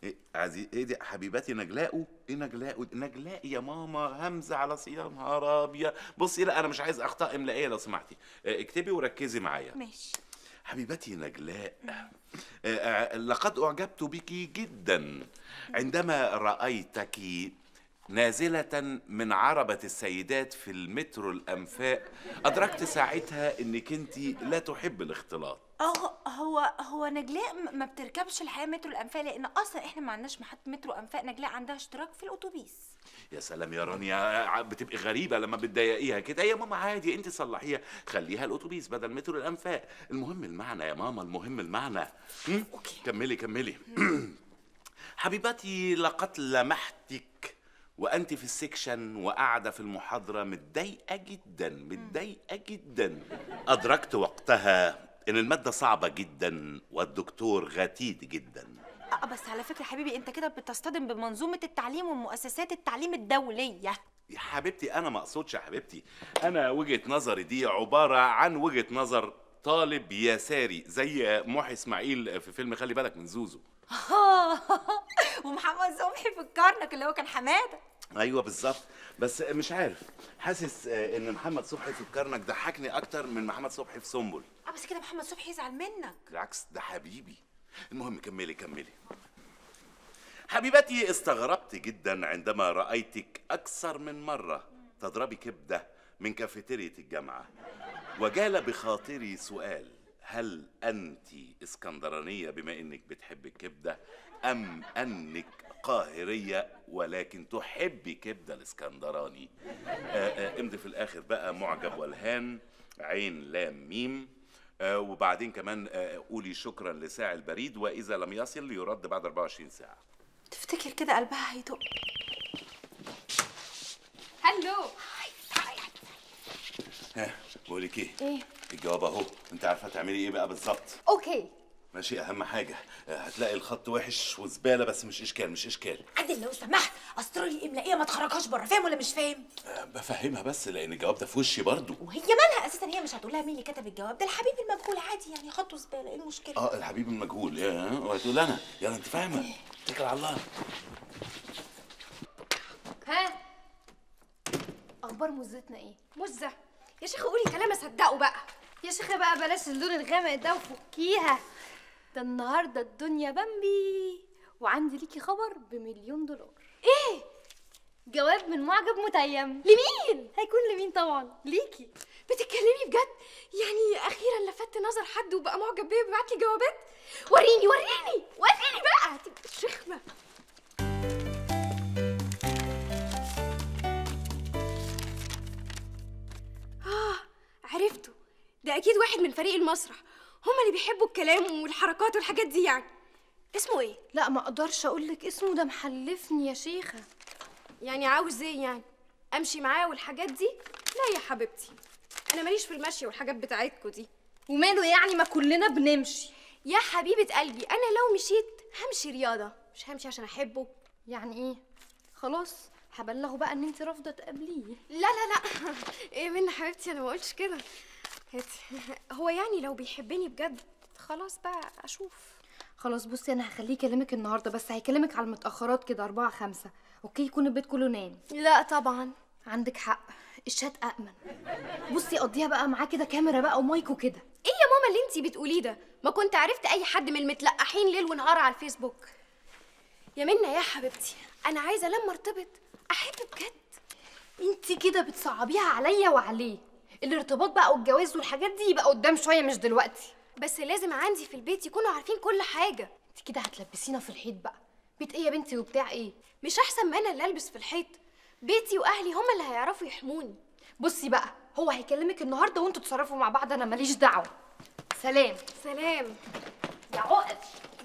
إيه عزيز ايه دي حبيبتي نجلاء ايه نجلاء نجلاء يا ماما همزه على صيام نهار ابيض بصي لا انا مش عايز اخطاء املائيه لو سمحتي آه، اكتبي وركزي معايا ماشي حبيبتي نجلاء آه، آه، لقد أعجبت بك جدا عندما رأيتك نازلة من عربة السيدات في المترو الأنفاق أدركت ساعتها إنك أنت لا تحب الاختلاط اه هو هو نجلاء م- ما بتركبش الحقيقه مترو الانفاق لان اصلا احنا ما عندناش محطه مترو انفاق نجلاء عندها اشتراك في الاتوبيس يا سلام يا رانيا بتبقي غريبة لما بتضايقيها كده يا ماما عادي انت صلحيها خليها الاتوبيس بدل مترو الانفاق المهم المعنى يا ماما المهم المعنى هم؟ كملي كملي حبيبتي لقد لمحتك وانت في السكشن وقاعده في المحاضره متضايقه جدا متضايقه جدا ادركت وقتها ان الماده صعبه جدا والدكتور غتيد جدا اه بس على فكره حبيبي انت كده بتصطدم بمنظومه التعليم ومؤسسات التعليم الدوليه يا حبيبتي انا ما اقصدش يا حبيبتي انا وجهه نظري دي عباره عن وجهه نظر طالب يساري زي محي اسماعيل في فيلم خلي بالك من زوزو ومحمد صبحي في الكرنك اللي هو كان حماده ايوه بالظبط بس مش عارف حاسس آه، ان محمد صبحي في الكرنك ضحكني اكتر من محمد صبحي في سنبل اه بس كده محمد صبحي يزعل منك بالعكس ده حبيبي المهم كملي كملي حبيبتي استغربت جدا عندما رأيتك أكثر من مرة تضربي كبدة من كافيتيريا الجامعة وجال بخاطري سؤال هل أنت اسكندرانية بما إنك بتحبي الكبدة أم أنك قاهرية ولكن تحبي كبدة الاسكندراني آه، آه، امضي في الآخر بقى معجب والهان عين لام ميم آه، وبعدين كمان آه، قولي شكرا لساعي البريد واذا لم يصل يرد بعد 24 ساعه تفتكر كده قلبها هيدق هلو ها بقول لك ايه ايه الجواب اهو انت عارفه تعملي ايه بقى بالظبط اوكي ماشي اهم حاجه آه، هتلاقي الخط وحش وزباله بس مش اشكال مش اشكال عادل لو سمحت اسرار الاملائيه ما تخرجهاش بره فاهم ولا مش فاهم آه، بفهمها بس لان الجواب ده في وشي برضو وهي مالها اساسا هي مش هتقول لها مين اللي كتب الجواب ده الحبيب المجهول عادي يعني خطه زباله ايه المشكله اه الحبيب المجهول يا وهتقول انا يلا انت فاهمه اتكل على الله ها اخبار مزتنا ايه مزه يا شيخه قولي كلام اصدقه بقى يا شيخه بقى بلاش اللون الغامق ده وفكيها ده النهارده الدنيا بامبي وعندي ليكي خبر بمليون دولار ايه جواب من معجب متيم لمين هيكون لمين طبعا ليكي بتتكلمي بجد يعني اخيرا لفت نظر حد وبقى معجب بيا بيبعت لي جوابات وريني وريني وريني بقى تبقى شخمه آه عرفته ده أكيد واحد من فريق المسرح هما اللي بيحبوا الكلام والحركات والحاجات دي يعني اسمه إيه؟ لا ما اقدرش اقول لك اسمه ده محلفني يا شيخه يعني عاوز إيه يعني؟ أمشي معاه والحاجات دي؟ لا يا حبيبتي أنا ماليش في المشي والحاجات بتاعتكوا دي وماله يعني ما كلنا بنمشي يا حبيبة قلبي أنا لو مشيت همشي رياضة مش همشي عشان أحبه يعني ايه خلاص هبلغه بقى ان انت رافضه تقابليه لا لا لا ايه منى حبيبتي انا ما قلتش كده هات- هو يعني لو بيحبني بجد خلاص بقى اشوف خلاص بصي انا هخليه يكلمك النهارده بس هيكلمك على المتاخرات كده أربعة خمسة اوكي يكون البيت كله نام لا طبعا عندك حق الشات أأمن بصي قضيها بقى معاه كده كاميرا بقى ومايك وكده ايه يا ماما اللي انتي بتقوليه ده ما كنت عرفت اي حد من المتلقحين ليل ونهار على الفيسبوك يا منى يا حبيبتي انا عايزه لما ارتبط احب بجد انت كده بتصعبيها عليا وعليه الارتباط بقى والجواز والحاجات دي يبقى قدام شويه مش دلوقتي بس لازم عندي في البيت يكونوا عارفين كل حاجه انت كده هتلبسينا في الحيط بقى بيت ايه يا بنتي وبتاع ايه مش احسن ما انا اللي البس في الحيط بيتي واهلي هما اللي هيعرفوا يحموني بصي بقى هو هيكلمك النهارده وانتوا تتصرفوا مع بعض انا ماليش دعوه سلام سلام يا عقد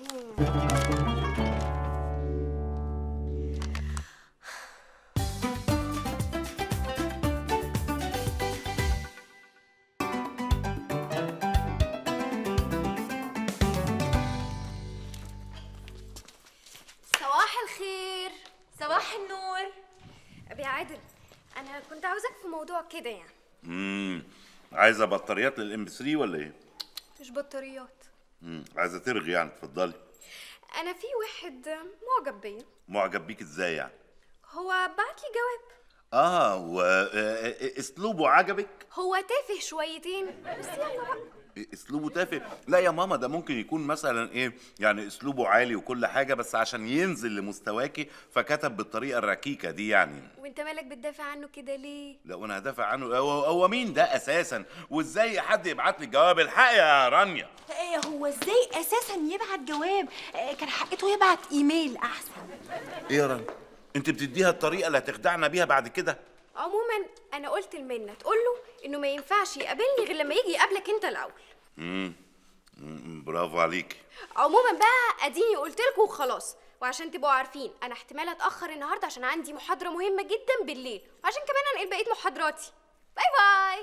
صباح الخير صباح النور ابي عادل انا كنت عاوزاك في موضوع كده يعني امم عايزه بطاريات للام 3 ولا ايه مش بطاريات امم عايزه ترغي يعني اتفضلي انا في واحد معجب بيا معجب بيك ازاي يعني هو بعت لي جواب اه واسلوبه عجبك هو تافه شويتين بس يلا بقى اسلوبه تافه لا يا ماما ده ممكن يكون مثلا ايه يعني اسلوبه عالي وكل حاجه بس عشان ينزل لمستواكي فكتب بالطريقه الركيكه دي يعني وانت مالك بتدافع عنه كده ليه لا وانا هدافع عنه هو, هو مين ده اساسا وازاي حد يبعت لي الجواب الحق يا رانيا ايه هو ازاي اساسا يبعت جواب آه، كان حقته يبعت ايميل احسن ايه يا رانيا انت بتديها الطريقه اللي هتخدعنا بيها بعد كده عموما انا قلت لمنى تقول له انه ما ينفعش يقابلني غير لما يجي يقابلك انت الاول امم برافو عليك عموما بقى اديني قلت لكم وخلاص وعشان تبقوا عارفين انا احتمال اتاخر النهارده عشان عندي محاضره مهمه جدا بالليل وعشان كمان انقل بقيه محاضراتي باي باي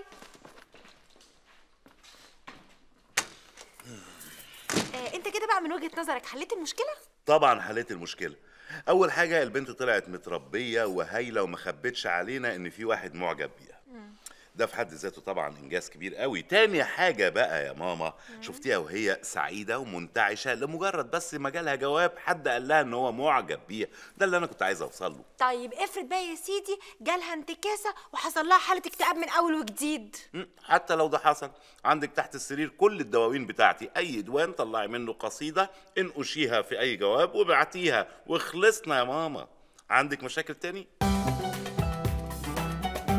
آه انت كده بقى من وجهة نظرك حليت المشكلة؟ طبعا حليت المشكله اول حاجه البنت طلعت متربيه وهايله وما خبتش علينا ان في واحد معجب بيها ده في حد ذاته طبعا انجاز كبير قوي تاني حاجه بقى يا ماما شفتيها وهي سعيده ومنتعشه لمجرد بس ما جالها جواب حد قال لها ان هو معجب بيها ده اللي انا كنت عايز اوصل له طيب افرض بقى يا سيدي جالها انتكاسة وحصل لها حالة اكتئاب من أول وجديد مم، حتى لو ده حصل عندك تحت السرير كل الدواوين بتاعتي اي ديوان طلعي منه قصيده انقشيها في اي جواب وابعتيها وخلصنا يا ماما عندك مشاكل تاني